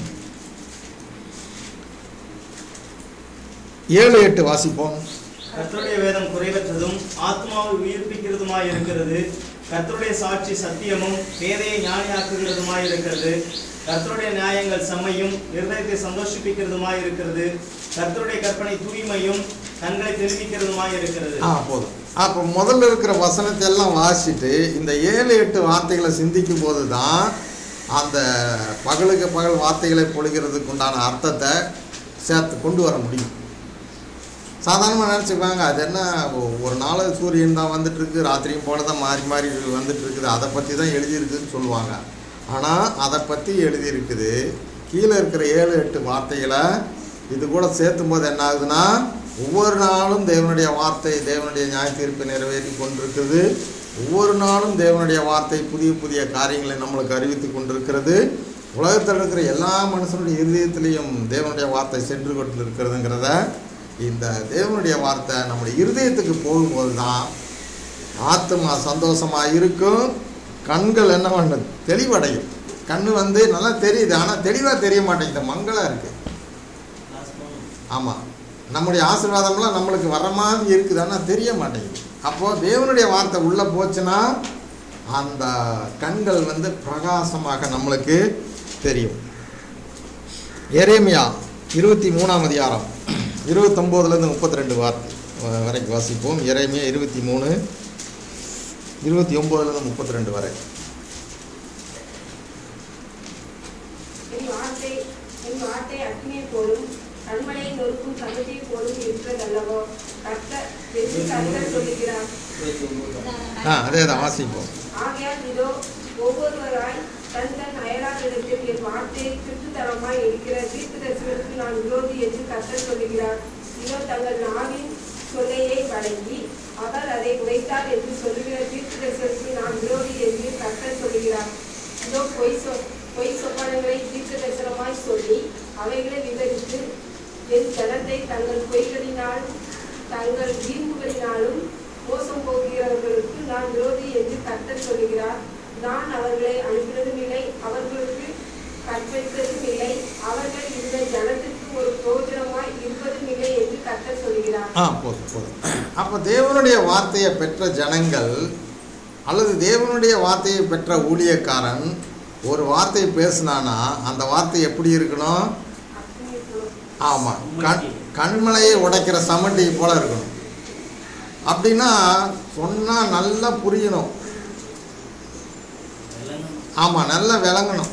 ஏழு எட்டு வாசிப்போம் கர்த்தருடைய வேதம் குறைவற்றதும் ஆத்மாவை உயிர்ப்பிக்கிறதுமாய் இருக்கிறது கர்த்தருடைய சாட்சி சத்தியமும் பேதையை ஞானியாக்குகிறதுமாய் இருக்கிறது கர்த்தருடைய நியாயங்கள் செம்மையும் இருதயத்தை சந்தோஷிப்பிக்கிறதுமாய் இருக்கிறது கர்த்தருடைய கற்பனை தூய்மையும் கண்களை தெரிவிக்கிறதுமாய் இருக்கிறது ஆ போதும் அப்போ முதல்ல இருக்கிற வசனத்தை எல்லாம் வாசிட்டு இந்த ஏழு எட்டு வார்த்தைகளை சிந்திக்கும் போது தான் அந்த பகலுக்கு பகல் வார்த்தைகளை பொழிகிறதுக்கு உண்டான அர்த்தத்தை சேர்த்து கொண்டு வர முடியும் சாதாரணமாக நினச்சிக்குவாங்க அது என்ன ஒ- ஒரு நாள் சூரியன் தான் வந்துட்டு இருக்கு ராத்திரியும் போல தான் மாறி மாறி வந்துட்டு இருக்குது அதை பற்றி தான் எழுதியிருக்குதுன்னு சொல்லுவாங்க ஆனால் அதை பற்றி எழுதியிருக்குது கீழே இருக்கிற ஏழு எட்டு வார்த்தைகளை இது கூட சேர்த்தும் போது என்ன ஆகுதுன்னா ஒவ்வொரு நாளும் தேவனுடைய வார்த்தை தேவனுடைய நியாய தீர்ப்பை நிறைவேற்றி கொண்டிருக்கிறது ஒவ்வொரு நாளும் தேவனுடைய வார்த்தை புதிய புதிய காரியங்களை நம்மளுக்கு அறிவித்து கொண்டிருக்கிறது உலகத்தில் இருக்கிற எல்லா மனுஷனுடைய இருதயத்திலையும் தேவனுடைய வார்த்தை சென்று கொண்டு இருக்கிறதுங்கிறத இந்த தேவனுடைய வார்த்தை நம்முடைய இருதயத்துக்கு போகும்போது தான் ஆத்மா சந்தோஷமாக இருக்கும் கண்கள் என்ன பண்ணுது தெளிவடையும் கண்ணு வந்து நல்லா தெரியுது ஆனால் தெளிவாக தெரிய மாட்டேங்குது மங்களாக இருக்குது ஆமாம் நம்முடைய ஆசீர்வாதம்லாம் நம்மளுக்கு வர மாதிரி இருக்குது ஆனால் தெரிய மாட்டேங்குது அப்போது தேவனுடைய வார்த்தை உள்ளே போச்சுன்னா அந்த கண்கள் வந்து பிரகாசமாக நம்மளுக்கு தெரியும் எரேமியா இருபத்தி மூணாம் அதிகாரம் இருபத்தொம்போதுலேருந்து முப்பத்தி ரெண்டு வார்த்தை வ- வரைக்கும் வாசிப்போம் எரேமியா இருபத்தி மூணு இருபத்தி ஒம்போதுலேருந்து முப்பத்தி ரெண்டு வரை என் வார்த்தை என் வார்த்தை அக்னியை போலும் கண்மலையை நொறுக்கும் சமதியை போலும் இருக்கிறதல்லவோ கர்த்த என்று கர்த்தர் சொல்லுகிறார் ஆ அதே தான் வாசிப்போம் ஆகையால் இதோ ஒவ்வொருவராய் தன் தன் அயலாரிடத்தில் என் வார்த்தையை திருட்டுத்தனமாய் இருக்கிற தீர்க்கதரிசிகளுக்கு நான் விரோதி என்று கர்த்தர் சொல்லுகிறார் இதோ தங்கள் நாவின் சொல்லையை வழங்கி அவர் அதை உடைத்தார் என்று சொல்லுகிற தீர்க்கதரிசிகளுக்கு நான் விரோதி என்று கர்த்தர் சொல்லுகிறார் இதோ பொய் சொ பொய் சொப்பனங்களை தீர்க்கதரிசனமாய் சொல்லி அவைகளை விவரித்து என் ஜனத்தை தங்கள் பொய்களினால் தங்கள் வீம்புகளினாலும் மோசம் போகிறவர்களுக்கு நான் விரோதி என்று கர்த்தர் சொல்லுகிறார் நான் அவர்களை அனுப்பினதும் இல்லை அவர்களுக்கு கற்பித்ததும் இல்லை அவர்கள் இந்த ஜனத்திற்கு ஒரு பிரயோஜனமாய் இருப்பதும் இல்லை என்று கர்த்தர் சொல்லுகிறார் ஆ போதும் போதும் அப்போ தேவனுடைய வார்த்தையை பெற்ற ஜனங்கள் அல்லது தேவனுடைய வார்த்தையை பெற்ற ஊழியக்காரன் ஒரு வார்த்தையை பேசுனானா அந்த வார்த்தை எப்படி இருக்கணும் அக்னி போல ஆமாம் கண் கண்மலையை உடைக்கிற சமண்டி போல இருக்கணும் அப்படின்னா சொன்னால் நல்லா புரியணும் ஆமாம் நல்லா விளங்கணும்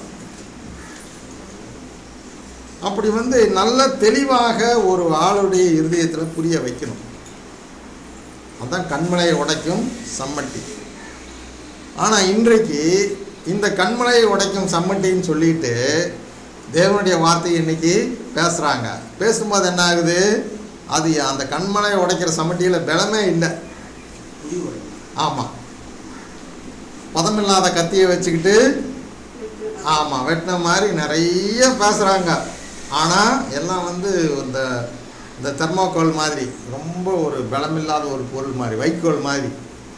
அப்படி வந்து நல்ல தெளிவாக ஒரு ஆளுடைய இருதயத்தில் புரிய வைக்கணும் அதான் கண்மலையை உடைக்கும் சம்மட்டி ஆனால் இன்றைக்கு இந்த கண்மலையை உடைக்கும் சம்மட்டின்னு சொல்லிட்டு தேவனுடைய வார்த்தையை இன்னைக்கு பேசுகிறாங்க பேசும்போது என்ன ஆகுது அது அந்த கண்மலையை உடைக்கிற சம்மட்டியில் பலமே இல்லை ஆமாம் பதமில்லாத கத்தியை வச்சுக்கிட்டு ஆமாம் வெட்டின மாதிரி நிறைய பேசுகிறாங்க ஆனால் எல்லாம் வந்து இந்த இந்த தெர்மோகோல் மாதிரி ரொம்ப ஒரு பலமில்லாத ஒரு பொருள் மாதிரி வைக்கோல் மாதிரி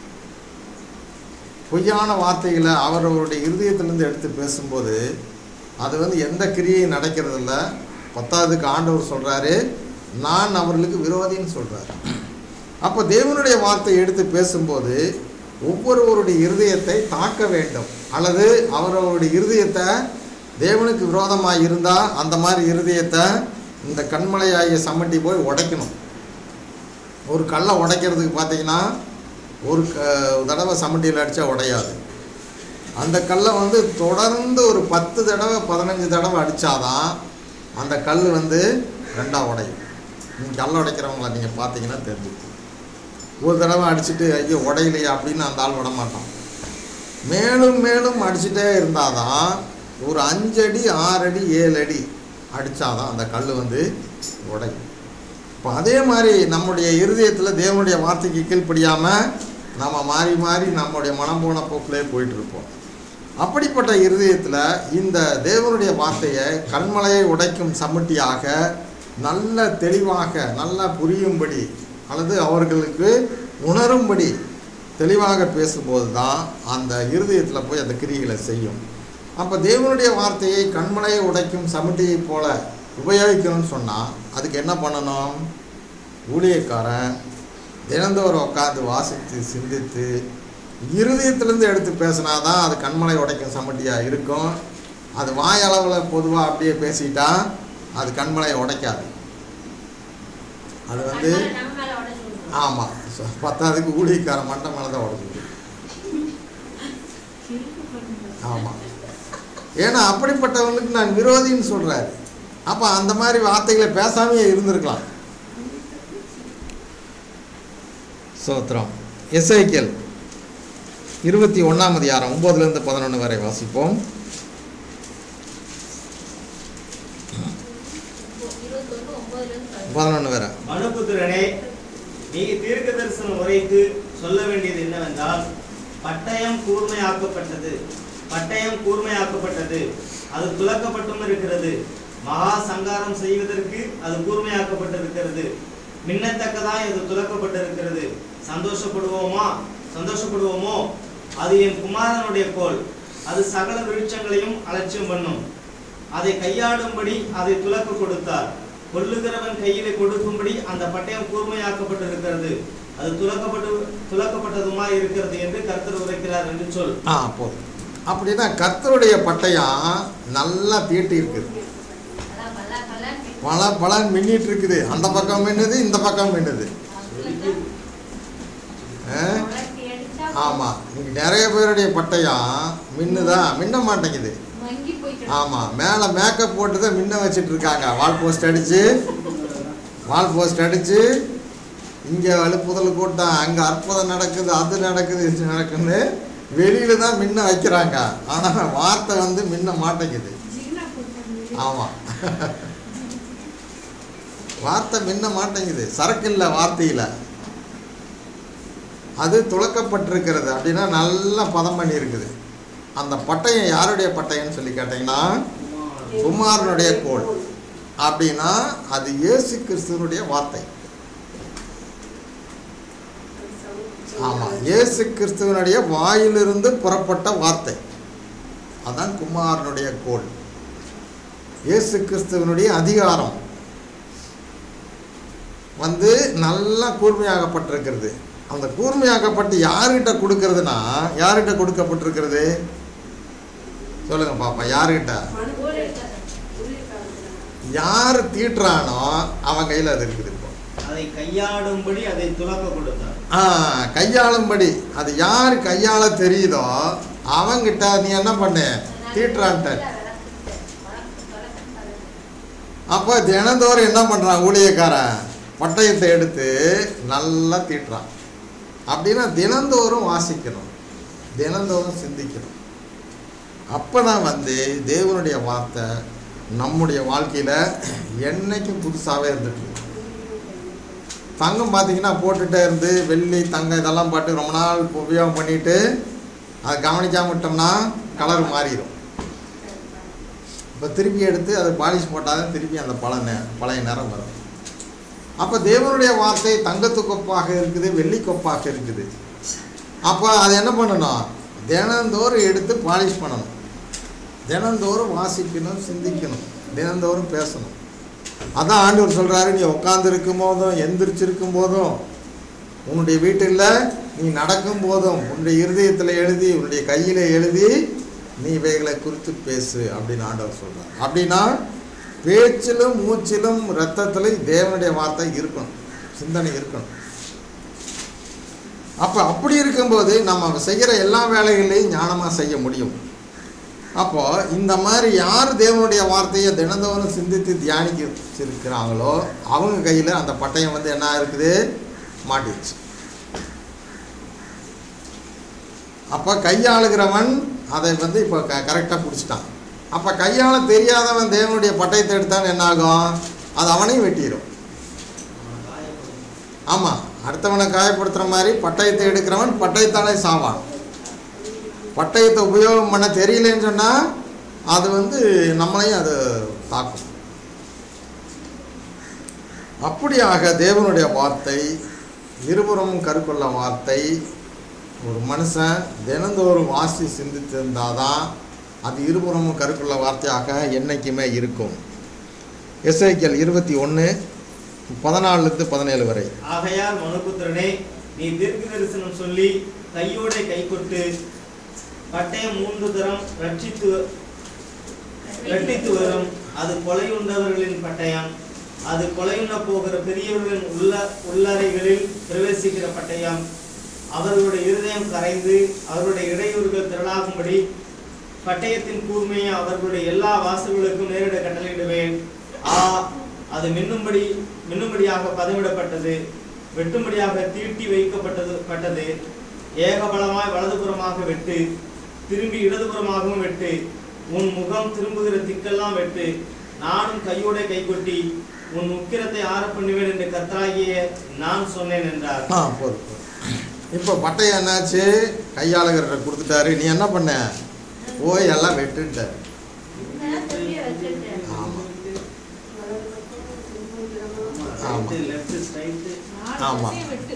பொய்யான வார்த்தைகளை அவரவருடைய இருதயத்திலேருந்து எடுத்து பேசும்போது அது வந்து எந்த கிரியையும் நடக்கிறதில்ல பத்தாவதுக்கு ஆண்டவர் சொல்கிறாரு நான் அவர்களுக்கு விரோதின்னு சொல்கிறாரு அப்போ தேவனுடைய வார்த்தையை எடுத்து பேசும்போது ஒவ்வொருவருடைய இருதயத்தை தாக்க வேண்டும் அல்லது அவரவருடைய இருதயத்தை தேவனுக்கு விரோதமாக இருந்தால் அந்த மாதிரி இருதயத்தை இந்த கண்மலையாகிய சம்மட்டி போய் உடைக்கணும் ஒரு கல்லை உடைக்கிறதுக்கு பார்த்தீங்கன்னா ஒரு க- தடவை சம்மட்டியில் அடித்தா உடையாது அந்த கல்லை வந்து தொடர்ந்து ஒரு பத்து தடவை பதினஞ்சு தடவை அடித்தாதான் அந்த கல் வந்து ரெண்டாக உடையும் நீங்கள் கல் உடைக்கிறவங்கள நீங்கள் பார்த்தீங்கன்னா தெரிஞ்சுக்கும் ஒரு தடவை அடிச்சுட்டு ஐயோ உடையலையா அப்படின்னு அந்த ஆள் விட மாட்டான் மேலும் மேலும் அடிச்சுட்டே இருந்தாதான் ஒரு அஞ்சு அடி ஆறு அடி ஏழு அடி அடித்தாதான் அந்த கல் வந்து உடையும் இப்போ அதே மாதிரி நம்முடைய இருதயத்தில் தேவனுடைய வார்த்தைக்கு கீழ்ப்படியாமல் நம்ம மாறி மாறி நம்முடைய மனம் போன போக்கிலே போயிட்டு இருப்போம் அப்படிப்பட்ட இருதயத்தில் இந்த தேவனுடைய வார்த்தையை கண்மலையை உடைக்கும் சம்மட்டியாக நல்ல தெளிவாக நல்லா புரியும்படி அல்லது அவர்களுக்கு உணரும்படி தெளிவாக பேசும்போது தான் அந்த இருதயத்தில் போய் அந்த கிரிகளை செய்யும் அப்போ தேவனுடைய வார்த்தையை கண்மலையை உடைக்கும் சமட்டியைப் போல உபயோகிக்கணும்னு சொன்னால் அதுக்கு என்ன பண்ணணும் ஊழியக்காரன் தினந்தோறும் உட்காந்து வாசித்து சிந்தித்து இருதயத்திலேருந்து எடுத்து பேசினாதான் அது கண்மலை உடைக்கும் சமட்டியாக இருக்கும் அது வாயளவில் பொதுவாக அப்படியே பேசிட்டா அது கண்மலையை உடைக்காது அது வந்து அதனால நம்ம மேல உடச்சு விடுவோம். ஆமாம் பத்தாவதுக்கு ஊழியக்காரன் மண்டை மேலே தான் உடஞ்சி ஆமாம் ஏன்னா அப்படிப்பட்டவங்களுக்கு நான் விரோதின்னு சொல்கிறாரு அப்போ அந்த மாதிரி வார்த்தைகளை பேசாமையே இருந்திருக்கலாம் சோத்திரம் எஸ்ஐக்கியல் இருபத்தி ஒன்றாம் அதிகாரம் ஒம்போதுலேருந்து பதினொன்று வரை வாசிப்போம் இருபத்தொன்னு ஒன்பதுல இருந்து பதினொன்று. பதினொன்று வரை மனுபுத்திரனே நீ தீர்க்க தரிசனம் உரைத்து சொல்ல வேண்டியது என்னவென்றால் பட்டயம் கூர்மையாக்கப்பட்டது பட்டயம் கூர்மையாக்கப்பட்டது அது துலக்கப்பட்டும் இருக்கிறது மகா சங்காரம் செய்வதற்கு அது கூர்மையாக்கப்பட்டிருக்கிறது மின்னத்தக்கதாய் அது துலக்கப்பட்டிருக்கிறது சந்தோஷப்படுவோமா சந்தோஷப்படுவோமோ அது என் குமாரனுடைய கோல் அது சகல விருட்சங்களையும் அலட்சியம் பண்ணும் அதை கையாடும்படி அதை துலக்க கொடுத்தார் கொல்லுகிறவன் கையிலே கொடுக்கும்படி அந்த பட்டயம் கூர்மையாக்கப்பட்டிருக்கிறது அது துலக்கப்பட்டு துலக்கப்பட்டதுமா இருக்கிறது என்று கர்த்தர் உரைக்கிறார் என்று சொல் ஆ போதும் அப்படின்னா கர்த்தருடைய பட்டயம் நல்லா தீட்டி இருக்குது பல பல பலன் பல பலன் மின்னிட்டு இருக்குது அந்த பக்கம் மின்னுது இந்த பக்கம் மின்னுது ஆ? உலர்த்தி அடிச்சா ஆமா இங்க நிறைய பேருடைய பட்டயம் மின்னுதா மின்ன மாட்டேங்குது மங்கி போயிட்டு ஆமா மேலே மேக்கப் போட்டு தான் மின்ன வச்சிட்டு இருக்காங்க வால் போஸ்ட் அடிச்சு வால் போஸ்ட் அடிச்சு இங்கே அழுப்புதல் கூட்டம் அங்கே அற்புதம் நடக்குது அது நடக்குது இது நடக்குது வெளியில தான் மின்ன வைக்கிறாங்க ஆனால் வார்த்தை வந்து மின்ன மாட்டேங்குது ஜீனா போட்டாங்க ஆமாம் வார்த்தை மின்ன மாட்டேங்குது சரக்கு இல்லை வார்த்தையில் அது துளக்கப்பட்டிருக்கிறது அப்படின்னா நல்லா பதம் பண்ணியிருக்குது அந்த பட்டயம் யாருடைய பட்டயம்னு சொல்லி கேட்டிங்கன்னா குமாரனுடைய கோல் அப்படின்னா அது இயேசு கிறிஸ்துவனுடைய வார்த்தை ஆமாம் இயேசு கிறிஸ்துவனுடைய வாயிலிருந்து புறப்பட்ட வார்த்தை அதான் குமாரனுடைய கோல் இயேசு கிறிஸ்துவனுடைய அதிகாரம் வந்து நல்லா கூர்மையாகப்பட்டிருக்கிறது அந்த கூர்மையாக்கப்பட்டு யார்கிட்ட கொடுக்கறதுனா யார்கிட்ட கொடுக்கப்பட்டிருக்கிறது சொல்லுங்க பாப்பா யார்கிட்ட மனு ஊழியக்காரர். ஊழியக்காரர்கள். யார் தீட்டுறானோ அவன் கையில் அது இருக்குது இப்போ அதை கையாடும்படி அதை துலக்க கொடுத்தார் ஆ கையாளும்படி அது யார் கையாள தெரியுதோ அவங்கிட்ட நீ என்ன பண்ணு தீட்டுறான்ட்ட வளர்த்து, வளர்த்து, வளர்த்து, வளர்த்து. அப்போ தினந்தோறும் என்ன பண்ணுறான் ஊழியக்காரன் பட்டயத்தை எடுத்து நல்லா தீட்டுறான் அப்படின்னா தினந்தோறும் வாசிக்கணும் தினந்தோறும் சிந்திக்கணும் அப்போ தான் வந்து தேவனுடைய வார்த்தை நம்முடைய வாழ்க்கையில் என்னைக்கும் புதுசாகவே இருந்துட்டு இருக்கு. தங்கம் பார்த்தீங்கன்னா போட்டுட்டே இருந்து வெள்ளி தங்கம் இதெல்லாம் பாட்டு ரொம்ப நாள் உபயோகம் பண்ணிட்டு அதை கவனிக்காம விட்டோம்னா கலர் மாறிடும் இப்போ திருப்பி எடுத்து அதை பாலிஷ் போட்டால் தான் திருப்பி அந்த பழ நெ பழைய நிறம் வரும் அப்போ தேவனுடைய வார்த்தை தங்கத்து கொப்பாக இருக்குது வெள்ளி கொப்பாக இருக்குது அப்போ அதை என்ன பண்ணணும் தினந்தோறும் எடுத்து பாலிஷ் பண்ணணும் தினந்தோறும் வாசிக்கணும் சிந்திக்கணும் தினந்தோறும் பேசணும் அதான் ஆண்டவர் சொல்கிறாரு நீ உட்காந்துருக்கும் போதும் எந்திரிச்சிருக்கும் போதும் உன்னுடைய வீட்டில் நீ நடக்கும் போதும் உன்னுடைய இருதயத்தில் எழுதி உன்னுடைய கையில் எழுதி நீ இவைகளை குறித்து பேசு அப்படின்னு ஆண்டவர் சொல்கிறார் அப்படின்னா பேச்சிலும் மூச்சிலும் ரத்தத்திலும் தேவனுடைய வார்த்தை இருக்கணும் சிந்தனை இருக்கணும் அப்போ அப்படி இருக்கும்போது நம்ம செய்கிற எல்லா வேலைகளையும் ஞானமாக செய்ய முடியும் அப்போ இந்த மாதிரி யார் தேவனுடைய வார்த்தையை தினந்தோறும் சிந்தித்து தியானிச்சிருக்கிறாங்களோ அவங்க கையில் அந்த பட்டயம் வந்து என்ன இருக்குது மாட்டிடுச்சு அப்போ கையாளுகிறவன் அதை வந்து இப்போ க கரெக்டாக பிடிச்சிட்டான் அப்போ கையாள தெரியாதவன் தேவனுடைய பட்டயத்தை எடுத்தான்னு என்ன ஆகும் அது அவனையும் வெட்டிடும் ஆமாம் அடுத்தவனை காயப்படுத்துகிற மாதிரி பட்டயத்தை எடுக்கிறவன் பட்டயத்தாலே சாவான் பட்டயத்தை உபயோகம் பண்ண தெரியலன்னு சொன்னால் அது வந்து நம்மளையும் அது தாக்கும் அப்படியாக தேவனுடைய வார்த்தை இருபுறமும் கருக்குள்ள வார்த்தை ஒரு மனுஷன் தினந்தோறும் வாசி சிந்தித்திருந்தால் தான் அது இருபுறமும் கருக்குள்ள வார்த்தையாக என்றைக்குமே இருக்கும் எஸ்ஐக்கியல் இருபத்தி ஒன்று பதினாலுலேருந்து பதினேழு வரை ஆகையால் மனுபுத்திரனே நீ தீர்க்க தரிசனம் சொல்லி கையோட கைக்கொட்டு பட்டயம் மூன்று தரம் ரட்சித்து ரட்டித்து வரும் அது கொலையுண்டவர்களின் பட்டயம் அது கொலையுண்ண போகிற பெரியவர்களின் உள்ள உள்ளறைகளில் பிரவேசிக்கிற பட்டயம் அவர்களுடைய இருதயம் கரைந்து அவர்களுடைய இடையூறுகள் திரளாகும்படி பட்டயத்தின் கூர்மையை அவர்களுடைய எல்லா வாசல்களுக்கும் நேரிட கட்டளையிடுவேன் ஆ அது மின்னும்படி மின்னும்படியாக பதவிடப்பட்டது வெட்டும்படியாக தீட்டி வைக்கப்பட்டது பட்டது ஏகபலமாய் வலதுபுறமாக வெட்டு திரும்பி இடதுபுறமாகவும் வெட்டு உன் முகம் திரும்புகிற திக்கெல்லாம் வெட்டு நானும் கையோட கைகொட்டி உன் உக்கிரத்தை ஆற பண்ணுவேன் என்று கர்த்தராகிய நான் சொன்னேன் என்றார் ஆ போதும் போதும். இப்போ பட்டயம் என்னாச்சு கையாளுகிறத கொடுத்துட்டாரு நீ என்ன பண்ண போய் எல்லாம் வெட்டுட்டார் இதெல்லாம் சொல்லி வச்சிருக்கேன். ஆமாம் வலது பக்கம் சுதந்திரமா ஆமா. லெஃப்ட் ஸ்ட்ரைட்டு நாலு ஆமா. திசையும் வெட்டு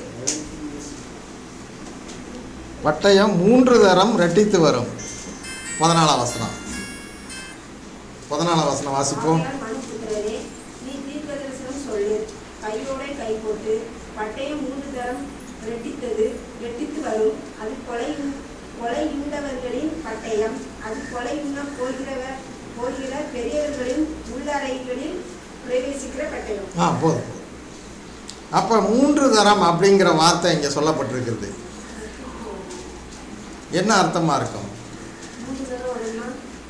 பட்டயம் மூன்று தரம் ரெட்டித்து வரும் பதினாலாம் வசனம் பதினாலாம் வசனம் வாசிப்போம் ஆகையால் மனுபுத்திரரே, நீ தீர்க்கதரிசனம் சொல்லு கையோட கை போட்டு பட்டயம் மூன்று தரம் ரெட்டித்தது ரெட்டித்து வரும் அது கொலை கொலையுண்டவர்களின் பட்டயம் அது கொலையுண்ண போகிறவர் போகிற பெரியவர்களின் உள்ளறைகளில் பிரவேசிக்கிற பட்டயம் ஆ போதும் போதும் அப்போ மூன்று தரம் அப்படிங்கிற வார்த்தை இங்கே சொல்லப்பட்டிருக்கிறது என்ன அர்த்தமாக இருக்கும் மூன்று தரம் வருமா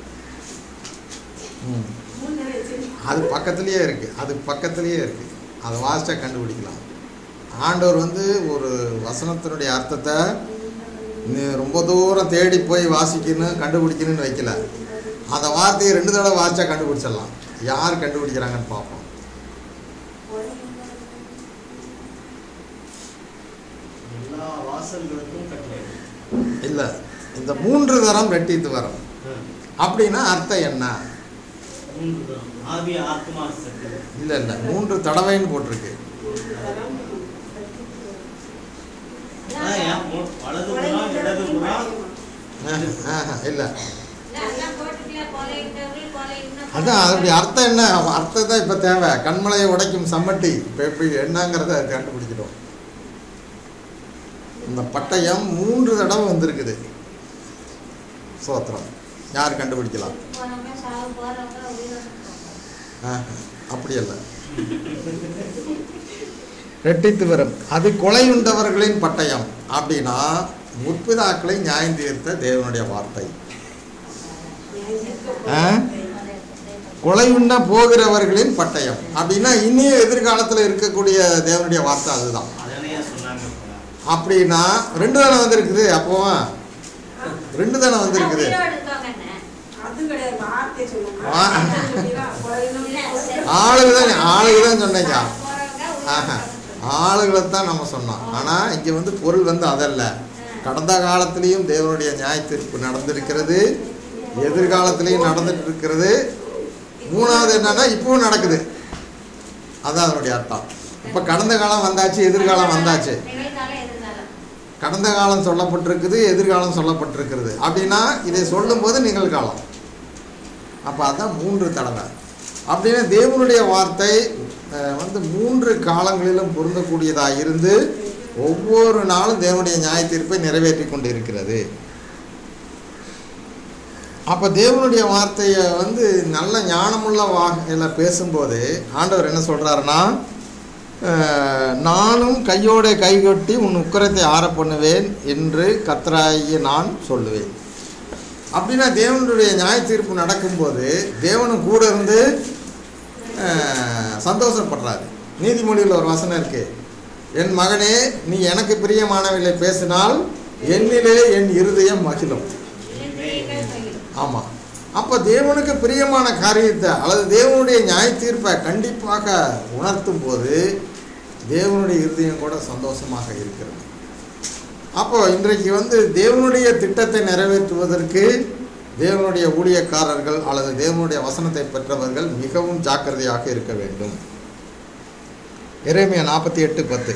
ம் மூணு தரம் வச்சு அது பக்கத்துலேயே இருக்குது அது பக்கத்துலேயே இருக்குது அதை வாசிச்சா கண்டுபிடிக்கலாம் ஆண்டவர் வந்து ஒரு வசனத்தினுடைய அர்த்தத்தை நீ ரொம்ப தூரம் தேடி போய் வாசிக்கணும் கண்டுபிடிக்கணும்னு வைக்கல அந்த வார்த்தையை ரெண்டு தடவை வாசிச்சா கண்டுபிடிச்சிடலாம் யார் கண்டுபிடிக்கிறாங்கன்னு பார்ப்போம் எல்லா வாசல்களுக்கும் கட்டளை இல்லை இந்த மூன்று தரம் ரெட்டித்து வரும் அப்படின்னா அர்த்தம் என்ன மூன்று தான் ஆவி ஆத்மா சக்தி இல்லை இல்லை மூன்று தடவைன்னு போட்டிருக்கு அதான் ஏன் மூ- வலது புறம் இடது புறம் இல்லை அதான் போட்டுக்கல கொலையிட்டவர்கள் கொலை இன்னும் அதான் அதனுடைய அர்த்தம் என்ன அர்த்தம் தான் இப்போ தேவை கண்மலையை உடைக்கும் சம்மட்டி இப்போ எப்படி என்னங்கிறத கண்டுபிடிக்கிறோம் இந்த பட்டயம் மூன்று தடவை வந்திருக்குது சோத்திரம் யார் கண்டுபிடிக்கலாம் போறவங்க சாவு போறவங்க உயிரோட ஆஹ், அப்படி அல்ல ரெட்டித்து வரும் அது கொலையுண்டவர்களின் பட்டயம் அப்படின்னா முற்பிதாக்களை நியாயம் தீர்த்த தேவனுடைய வார்த்தை ஆ? கொலையுண்ண போகிறவர்களின் பட்டயம் அப்படின்னா இனியும் எதிர்காலத்தில் இருக்கக்கூடிய தேவனுடைய வார்த்தை அதுதான் அதனையே சொன்னாங்க இப்ப. அப்படின்னா ரெண்டு தானே வந்திருக்குது அப்போ ரெண்டு தானே வந்திருக்குது உயிரோடு இருக்கவங்க அது கிடையாது வார்த்தை வா- சொல்லுங்க ஆளுக்கு தான் ஆளுக்கு தான் சொன்னீங்க போறவங்க ஆஹா உயிரோட ஆளுகளை தான் நம்ம சொன்னோம் ஆனால் இங்கே வந்து பொருள் வந்து அதல்ல கடந்த காலத்திலையும் தேவனுடைய நியாய தீர்ப்பு நடந்திருக்கிறது எதிர்காலத்திலையும் நடந்துட்டு இருக்கிறது மூணாவது என்னன்னா இப்பவும் நடக்குது அதான் அதனுடைய அர்த்தம் இப்போ கடந்த காலம் வந்தாச்சு எதிர்காலம் வந்தாச்சு நிகழ்காலம் எதிர்காலம் கடந்த காலம் சொல்லப்பட்டிருக்குது எதிர்காலம் சொல்லப்பட்டிருக்கிறது அப்படின்னா இதை சொல்லும்போது நிகழ்காலம் அப்போ அதான் மூன்று தடவை அப்படின்னா தேவனுடைய வார்த்தை அஹ், வந்து மூன்று காலங்களிலும் பொருந்தக்கூடியதாக இருந்து ஒவ்வொரு நாளும் தேவனுடைய நியாய தீர்ப்பை நிறைவேற்றி கொண்டு இருக்கிறது அப்போ தேவனுடைய வார்த்தையை வந்து நல்ல ஞானமுள்ள வாகையில் பேசும்போது ஆண்டவர் என்ன சொல்கிறாருன்னா அஹ், நானும் கையோட கை கொட்டி உன் உக்கரத்தை ஆற பண்ணுவேன் என்று கர்த்தராகிய நான் சொல்லுவேன் அப்படின்னா தேவனுடைய நியாய தீர்ப்பு நடக்கும்போது தேவனும் கூட இருந்து அஹ், சந்தோஷப்படுறாரு நீதிமொழியில் ஒரு வசனம் இருக்கு என் மகனே நீ எனக்கு பிரியமானவில்லை பேசினால் என்னிலே என் இருதயம் மகிழும் இன்றைய பயிர் ஆமாம் அப்போ தேவனுக்கு பிரியமான காரியத்தை அல்லது தேவனுடைய நியாய தீர்ப்பை கண்டிப்பாக உணர்த்தும் போது தேவனுடைய இருதயம் கூட சந்தோஷமாக இருக்கிறது அப்போ இன்றைக்கு வந்து தேவனுடைய திட்டத்தை நிறைவேற்றுவதற்கு தேவனுடைய ஊழியக்காரர்கள் அல்லது தேவனுடைய வசனத்தை பெற்றவர்கள் மிகவும் ஜாக்கிரதையாக இருக்க வேண்டும் எரேமியா நாற்பத்தி எட்டு பத்து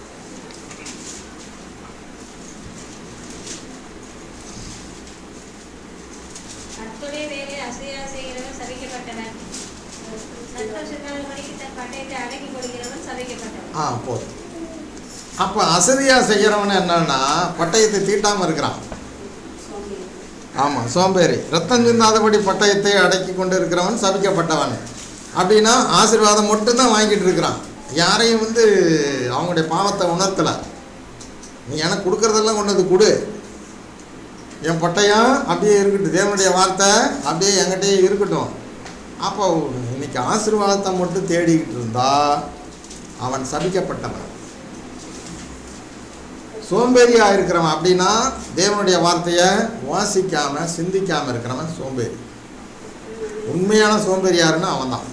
கர்த்தருடைய வேலை அசையா செய்கிறவன் சபிக்கப்பட்டவன் சத்தம் சின்னாதபடிக்கு தன் பட்டயத்தை அடக்கி கொடுக்கிறவன் சபிக்கப்பட்டவன் ஆ போதும் அப்போ அசதியாக செய்கிறவன் என்னன்னா பட்டயத்தை தீட்டாமல் இருக்கிறான் ஆமாம் சோம்பேறி ரத்தம் சிந்தாதபடி பட்டயத்தை அடக்கி கொண்டு இருக்கிறவன் சபிக்கப்பட்டவன் அப்படின்னா ஆசீர்வாதம் மட்டும்தான் வாங்கிட்டு இருக்கிறான் யாரையும் வந்து அவங்களுடைய பாவத்தை உணர்த்தலை நீ எனக்கு கொடுக்குறதெல்லாம் கொண்டு வந்து கொடு என் பட்டயம் அப்படியே இருக்கட்டும் தேவனுடைய வார்த்தை அப்படியே என்கிட்டயே இருக்கட்டும் அப்போ இன்னைக்கு ஆசீர்வாதத்தை மட்டும் தேடிக்கிட்டு இருந்தா அவன் சபிக்கப்பட்டவன் சோம்பேறியா இருக்கிறவன் அப்படின்னா தேவனுடைய வார்த்தையை வாசிக்காம சிந்திக்காம இருக்கிறவன் சோம்பேறி உண்மையான சோம்பேறி யாருன்னா அவன்தான்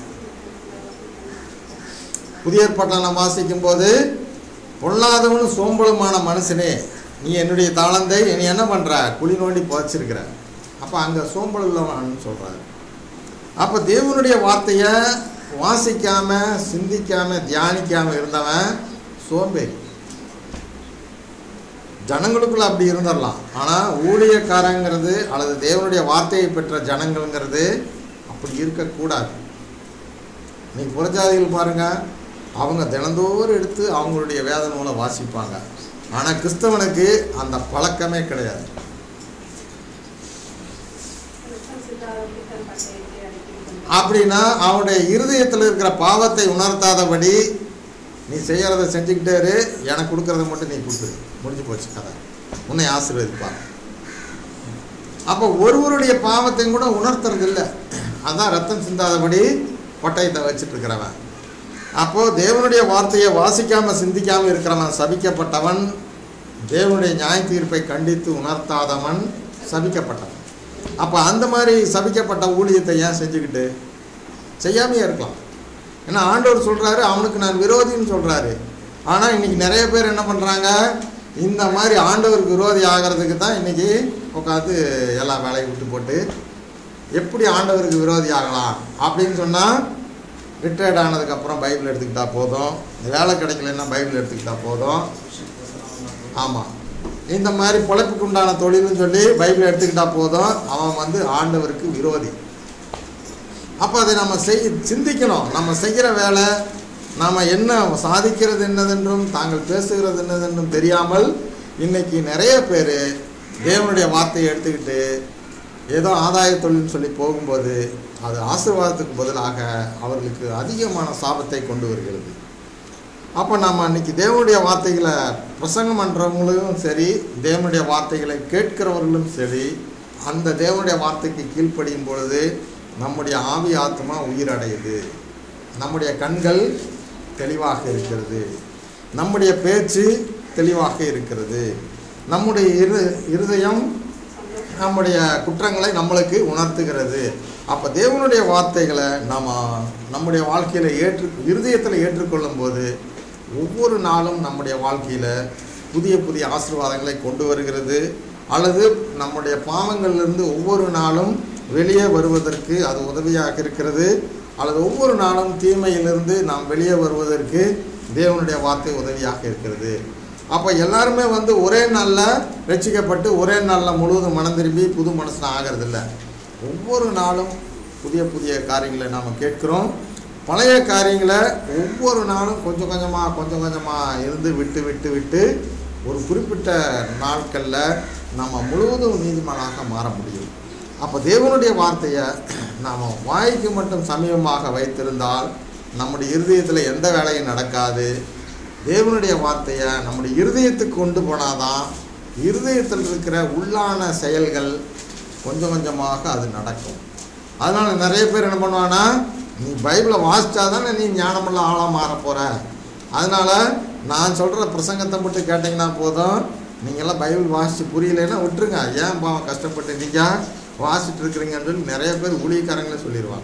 புதிய ஏற்பாட்டில் நாம் வாசிக்கும் போது பொல்லாதவனும் சோம்பலுமான மனுஷனே நீ என்னுடைய தாளந்தை நீ என்ன பண்ற குழி நோண்டி புதைச்சிருக்கிற அப்போ அங்கே சோம்பல் உள்ளவன் சொல்றாரு அப்போ தேவனுடைய வார்த்தையை வாசிக்காம சிந்திக்காம தியானிக்காம இருந்தவன் சோம்பேறி ஜனங்களுக்குள்ள அப்படி இருந்துடலாம் ஆனால் ஊழியக்காரங்கிறது அல்லது தேவனுடைய வார்த்தையை பெற்ற ஜனங்கள்ங்கிறது அப்படி இருக்கக்கூடாது நீங்கள் புறஜாதிகள் பாருங்க அவங்க தினந்தோறும் எடுத்து அவங்களுடைய வேத நூலை வாசிப்பாங்க ஆனால் கிறிஸ்தவனுக்கு அந்த பழக்கமே கிடையாது சித்தாவுக்கு தன் பட்டயத்தை அடக்கி அப்படின்னா அவனுடைய இருதயத்தில் இருக்கிற பாவத்தை உணர்த்தாதபடி நீ செய்கிறத செஞ்சுக்கிட்டே இரு எனக்கு கொடுக்கறத மட்டும் நீ கொடுத்துரு முடிஞ்சு போச்சு கதை உன்னை ஆசீர்வதிப்பார் அப்போ ஒருவருடைய பாவத்தையும் கூட உணர்த்துறது இல்லை அதான் ரத்தம் சிந்தாதபடி பட்டயத்தை வச்சுட்டு இருக்கிறவன் அப்போ தேவனுடைய வார்த்தையை வாசிக்காம சிந்திக்காம இருக்கிறவன் சபிக்கப்பட்டவன் தேவனுடைய நியாய தீர்ப்பை கண்டித்து உணர்த்தாதவன் சபிக்கப்பட்டவன் அப்போ அந்த மாதிரி சபிக்கப்பட்ட ஊழியத்தை ஏன் செஞ்சுக்கிட்டு செய்யாமையே இருக்கலாம் ஏன்னா ஆண்டவர் சொல்றாரு அவனுக்கு நான் விரோதின்னு சொல்றாரு ஆனால் இன்னைக்கு நிறைய பேர் என்ன பண்ணுறாங்க இந்த மாதிரி ஆண்டவருக்கு விரோதி ஆகிறதுக்கு தான் இன்னைக்கு உட்காந்து எல்லா வேலையும் விட்டு போட்டு எப்படி ஆண்டவருக்கு விரோதி ஆகலாம் அப்படின்னு சொன்னால் ரிட்டையர்ட் ஆனதுக்கப்புறம் பைபிள் எடுத்துக்கிட்டா போதும் வேலை கிடைக்கலன்னா பைபிள் எடுத்துக்கிட்டா போதும் ஆமாம் இந்த மாதிரி பொழைப்புக்கு உண்டான தொழில்னு சொல்லி பைபிள் எடுத்துக்கிட்டா போதும் அவன் வந்து ஆண்டவருக்கு விரோதி அப்போ அதை நம்ம செய் சிந்திக்கணும் நம்ம செய்கிற வேலை நாம் என்ன சாதிக்கிறது என்னதென்றும் தாங்கள் பேசுகிறது என்னதென்றும் தெரியாமல் இன்னைக்கு நிறைய பேர் தேவனுடைய வார்த்தையை எடுத்துக்கிட்டு ஏதோ ஆதாய தொழில்னு சொல்லி போகும்போது அது ஆசீர்வாதத்துக்கு பதிலாக அவர்களுக்கு அதிகமான சாபத்தை கொண்டு வருகிறது அப்போ நம்ம அன்னைக்கு தேவனுடைய வார்த்தைகளை பிரசங்கம் பண்ணுறவங்களும் சரி தேவனுடைய வார்த்தைகளை கேட்கிறவர்களும் சரி அந்த தேவனுடைய வார்த்தைக்கு கீழ்ப்படியும் பொழுது நம்முடைய ஆவி ஆத்மா உயிரடையுது நம்முடைய கண்கள் தெளிவாக இருக்கிறது நம்முடைய பேச்சு தெளிவாக இருக்கிறது நம்முடைய இரு இருதயம் நம்முடைய குற்றங்களை நம்மளுக்கு உணர்த்துகிறது அப்போ தேவனுடைய வார்த்தைகளை நம்ம நம்முடைய வாழ்க்கையில் ஏற்று இருதயத்தில் ஏற்றுக்கொள்ளும் போது ஒவ்வொரு நாளும் நம்முடைய வாழ்க்கையில் புதிய புதிய ஆசீர்வாதங்களை கொண்டு வருகிறது அல்லது நம்முடைய பாவங்களிலிருந்து ஒவ்வொரு நாளும் வெளியே வருவதற்கு அது உதவியாக இருக்கிறது அல்லது ஒவ்வொரு நாளும் தீமையிலிருந்து நாம் வெளியே வருவதற்கு தேவனுடைய வார்த்தை உதவியாக இருக்கிறது அப்போ எல்லாருமே வந்து ஒரே நாளில் ரட்சிக்கப்பட்டு ஒரே நாளில் முழுவதும் மனம் திரும்பி புது மனசு ஆகிறதில்ல ஒவ்வொரு நாளும் புதிய புதிய காரியங்களை நாம் கேட்குறோம் பழைய காரியங்களை ஒவ்வொரு நாளும் கொஞ்சம் கொஞ்சமாக கொஞ்சம் கொஞ்சமாக இருந்து விட்டு விட்டு விட்டு ஒரு குறிப்பிட்ட நாட்களில் நம்ம முழுவதும் நீதிமானாக மாற முடியும் அப்போ தேவனுடைய வார்த்தையை நாம் வாய்க்கு மட்டும் சமீபமாக வைத்திருந்தால் நம்முடைய இருதயத்தில் எந்த வேலையும் நடக்காது தேவனுடைய வார்த்தையை நம்முடைய இருதயத்துக்கு கொண்டு போனாதான் இருதயத்தில் இருக்கிற உள்ளான செயல்கள் கொஞ்சம் கொஞ்சமாக அது நடக்கும் அதனால் நிறைய பேர் என்ன பண்ணுவான்னா நீ பைபிளை வாசித்தா தானே நீ ஞானமுள்ள ஆளாக மாற போகிற அதனால் நான் சொல்கிற பிரசங்கத்தை மட்டும் கேட்டிங்கன்னா போதும் நீங்கள்லாம் பைபிள் வாசித்து புரியலைன்னா விட்டுருங்க ஏன் பாவம் கஷ்டப்பட்டு நீங்கள் வாசிட்டு இருக்கிறீங்கன்னு சொல்லி நிறைய பேர் ஊழியக்காரங்களே சொல்லிடுவாங்க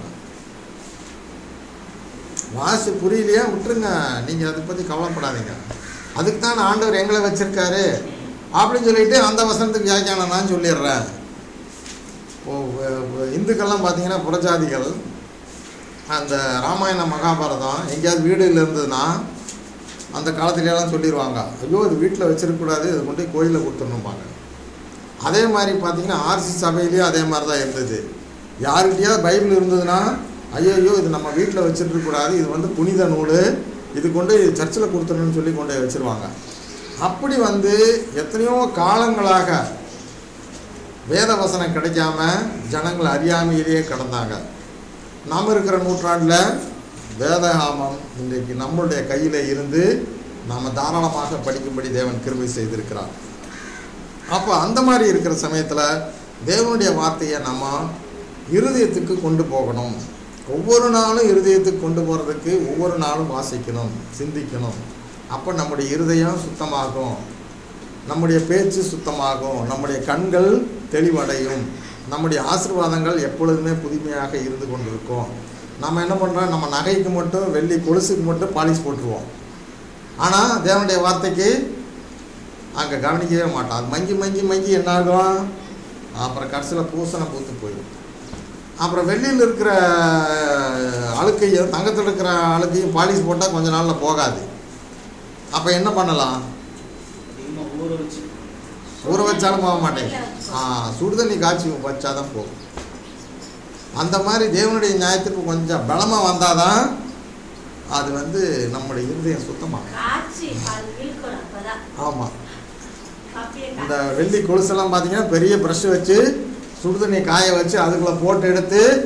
வாசி புரியலையா விட்டுருங்க நீங்கள் அதை பற்றி கவலைப்படாதீங்க அதுக்கு தான் ஆண்டவர் எங்களை வச்சுருக்காரு அப்படின்னு சொல்லிட்டு அந்த வசனத்துக்கு வியாக்கியானம் நான் சொல்லிடுறேன் ஓ வ- வ- இந்துக்கள்லாம் பார்த்தீங்கன்னா புறஜாதிகள் அந்த ராமாயண மகாபாரதம் எங்கேயாவது வீடுல இருந்ததுன்னா அந்த காலத்துலலாம் சொல்லிடுவாங்க ஐயோ இது வீட்டில் வச்சிருக்கக்கூடாது இது கொண்டு போய் கோயிலில் கொடுத்துடணும்பாங்க அதே மாதிரி பார்த்தீங்கன்னா ஆர்சி சபையிலையும் அதே மாதிரி தான் இருந்தது யாருக்கிட்டையாவது பைபிள் இருந்ததுன்னா ஐயோ ஐயோ இது நம்ம வீட்டில் வச்சிருக்கக்கூடாது இது வந்து புனித நூல் இது கொண்டு சர்ச்சில் கொடுத்துடணும்னு சொல்லி கொண்டு போய் வச்சிருவாங்க அப்படி வந்து எத்தனையோ காலங்களாக வேத வசனம் கிடைக்காம ஜனங்கள் அறியாமையிலேயே கடந்தாங்க நாம் இருக்கிற நூற்றாண்டில் வேதகாமம் இன்றைக்கு நம்மளுடைய கையில் இருந்து நாம் தாராளமாக படிக்கும்படி தேவன் கிருபை செய்திருக்கிறார் அப்போ அந்த மாதிரி இருக்கிற சமயத்தில் தேவனுடைய வார்த்தையை நம்ம இருதயத்துக்கு கொண்டு போகணும் ஒவ்வொரு நாளும் இருதயத்துக்கு கொண்டு போகிறதுக்கு ஒவ்வொரு நாளும் வாசிக்கணும் சிந்திக்கணும் அப்போ நம்முடைய இருதயம் சுத்தமாகும் நம்முடைய பேச்சு சுத்தமாகும் நம்முடைய கண்கள் தெளிவடையும் நம்முடைய ஆசீர்வாதங்கள் எப்பொழுதுமே புதுமையாக இருந்து கொண்டிருக்கும் நம்ம என்ன பண்ணுறோம் நம்ம நகைக்கு மட்டும் வெள்ளி கொலுசுக்கு மட்டும் பாலிஷ் போட்டுருவோம் ஆனால் தேவனுடைய வார்த்தைக்கு அங்கே கவனிக்கவே மாட்டோம் அது மங்கி மங்கி மங்கி என்ன ஆகும் அப்புறம் கடைசியில் பூசணை பூத்து போயிடும் அப்புறம் வெள்ளியில் இருக்கிற அழுக்கையும் தங்கத்தில் இருக்கிற அழுக்கையும் பாலிஷ் போட்டால் கொஞ்ச நாளில் போகாது அப்போ என்ன பண்ணலாம் அதிகமாக ஊற வச்சு ஊற வச்சாலும் போக மாட்டேங்குது ஆ சுடுதண்ணி காய்ச்சி வச்சாதான் போகும் அந்த மாதிரி தேவனுடைய நியாயத்துக்கு கொஞ்சம் பலமாக வந்தால் தான் அது வந்து நம்முடைய இருதயம் சுத்தமாகும் காய்ச்சி அது இழுக்கணும் அப்பதான் ஆமாம் அப்படியே இந்த வெள்ளி கொலுசெல்லாம் பார்த்தீங்கன்னா பெரிய ப்ரஷ் வச்சு சுடுதண்ணி காய வச்சு அதுக்குள்ளே போட்டு எடுத்து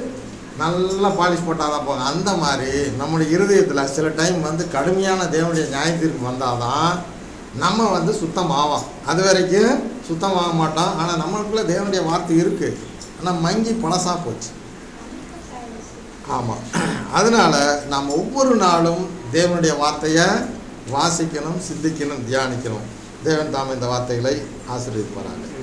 நல்லா பாலிஷ் போட்டால் தான் போகும் அந்த மாதிரி நம்முடைய இருதயத்தில் சில டைம் வந்து கடுமையான தேவனுடைய நியாயத்தீர்ப்பு வந்தால் தான் நம்ம வந்து சுத்தமாவோம் அது வரைக்கும் சுத்தமாக மாட்டோம் ஆனால் நம்மளுக்குள்ள தேவனுடைய வார்த்தை இருக்குது ஆனால் மங்கி பழசாக போச்சு ஆமாம் அதனால் நாம் ஒவ்வொரு நாளும் தேவனுடைய வார்த்தையை வாசிக்கணும் சிந்திக்கணும் தியானிக்கணும் தேவன் தாம் இந்த வார்த்தைகளை ஆசீர்வதிப்பாராங்க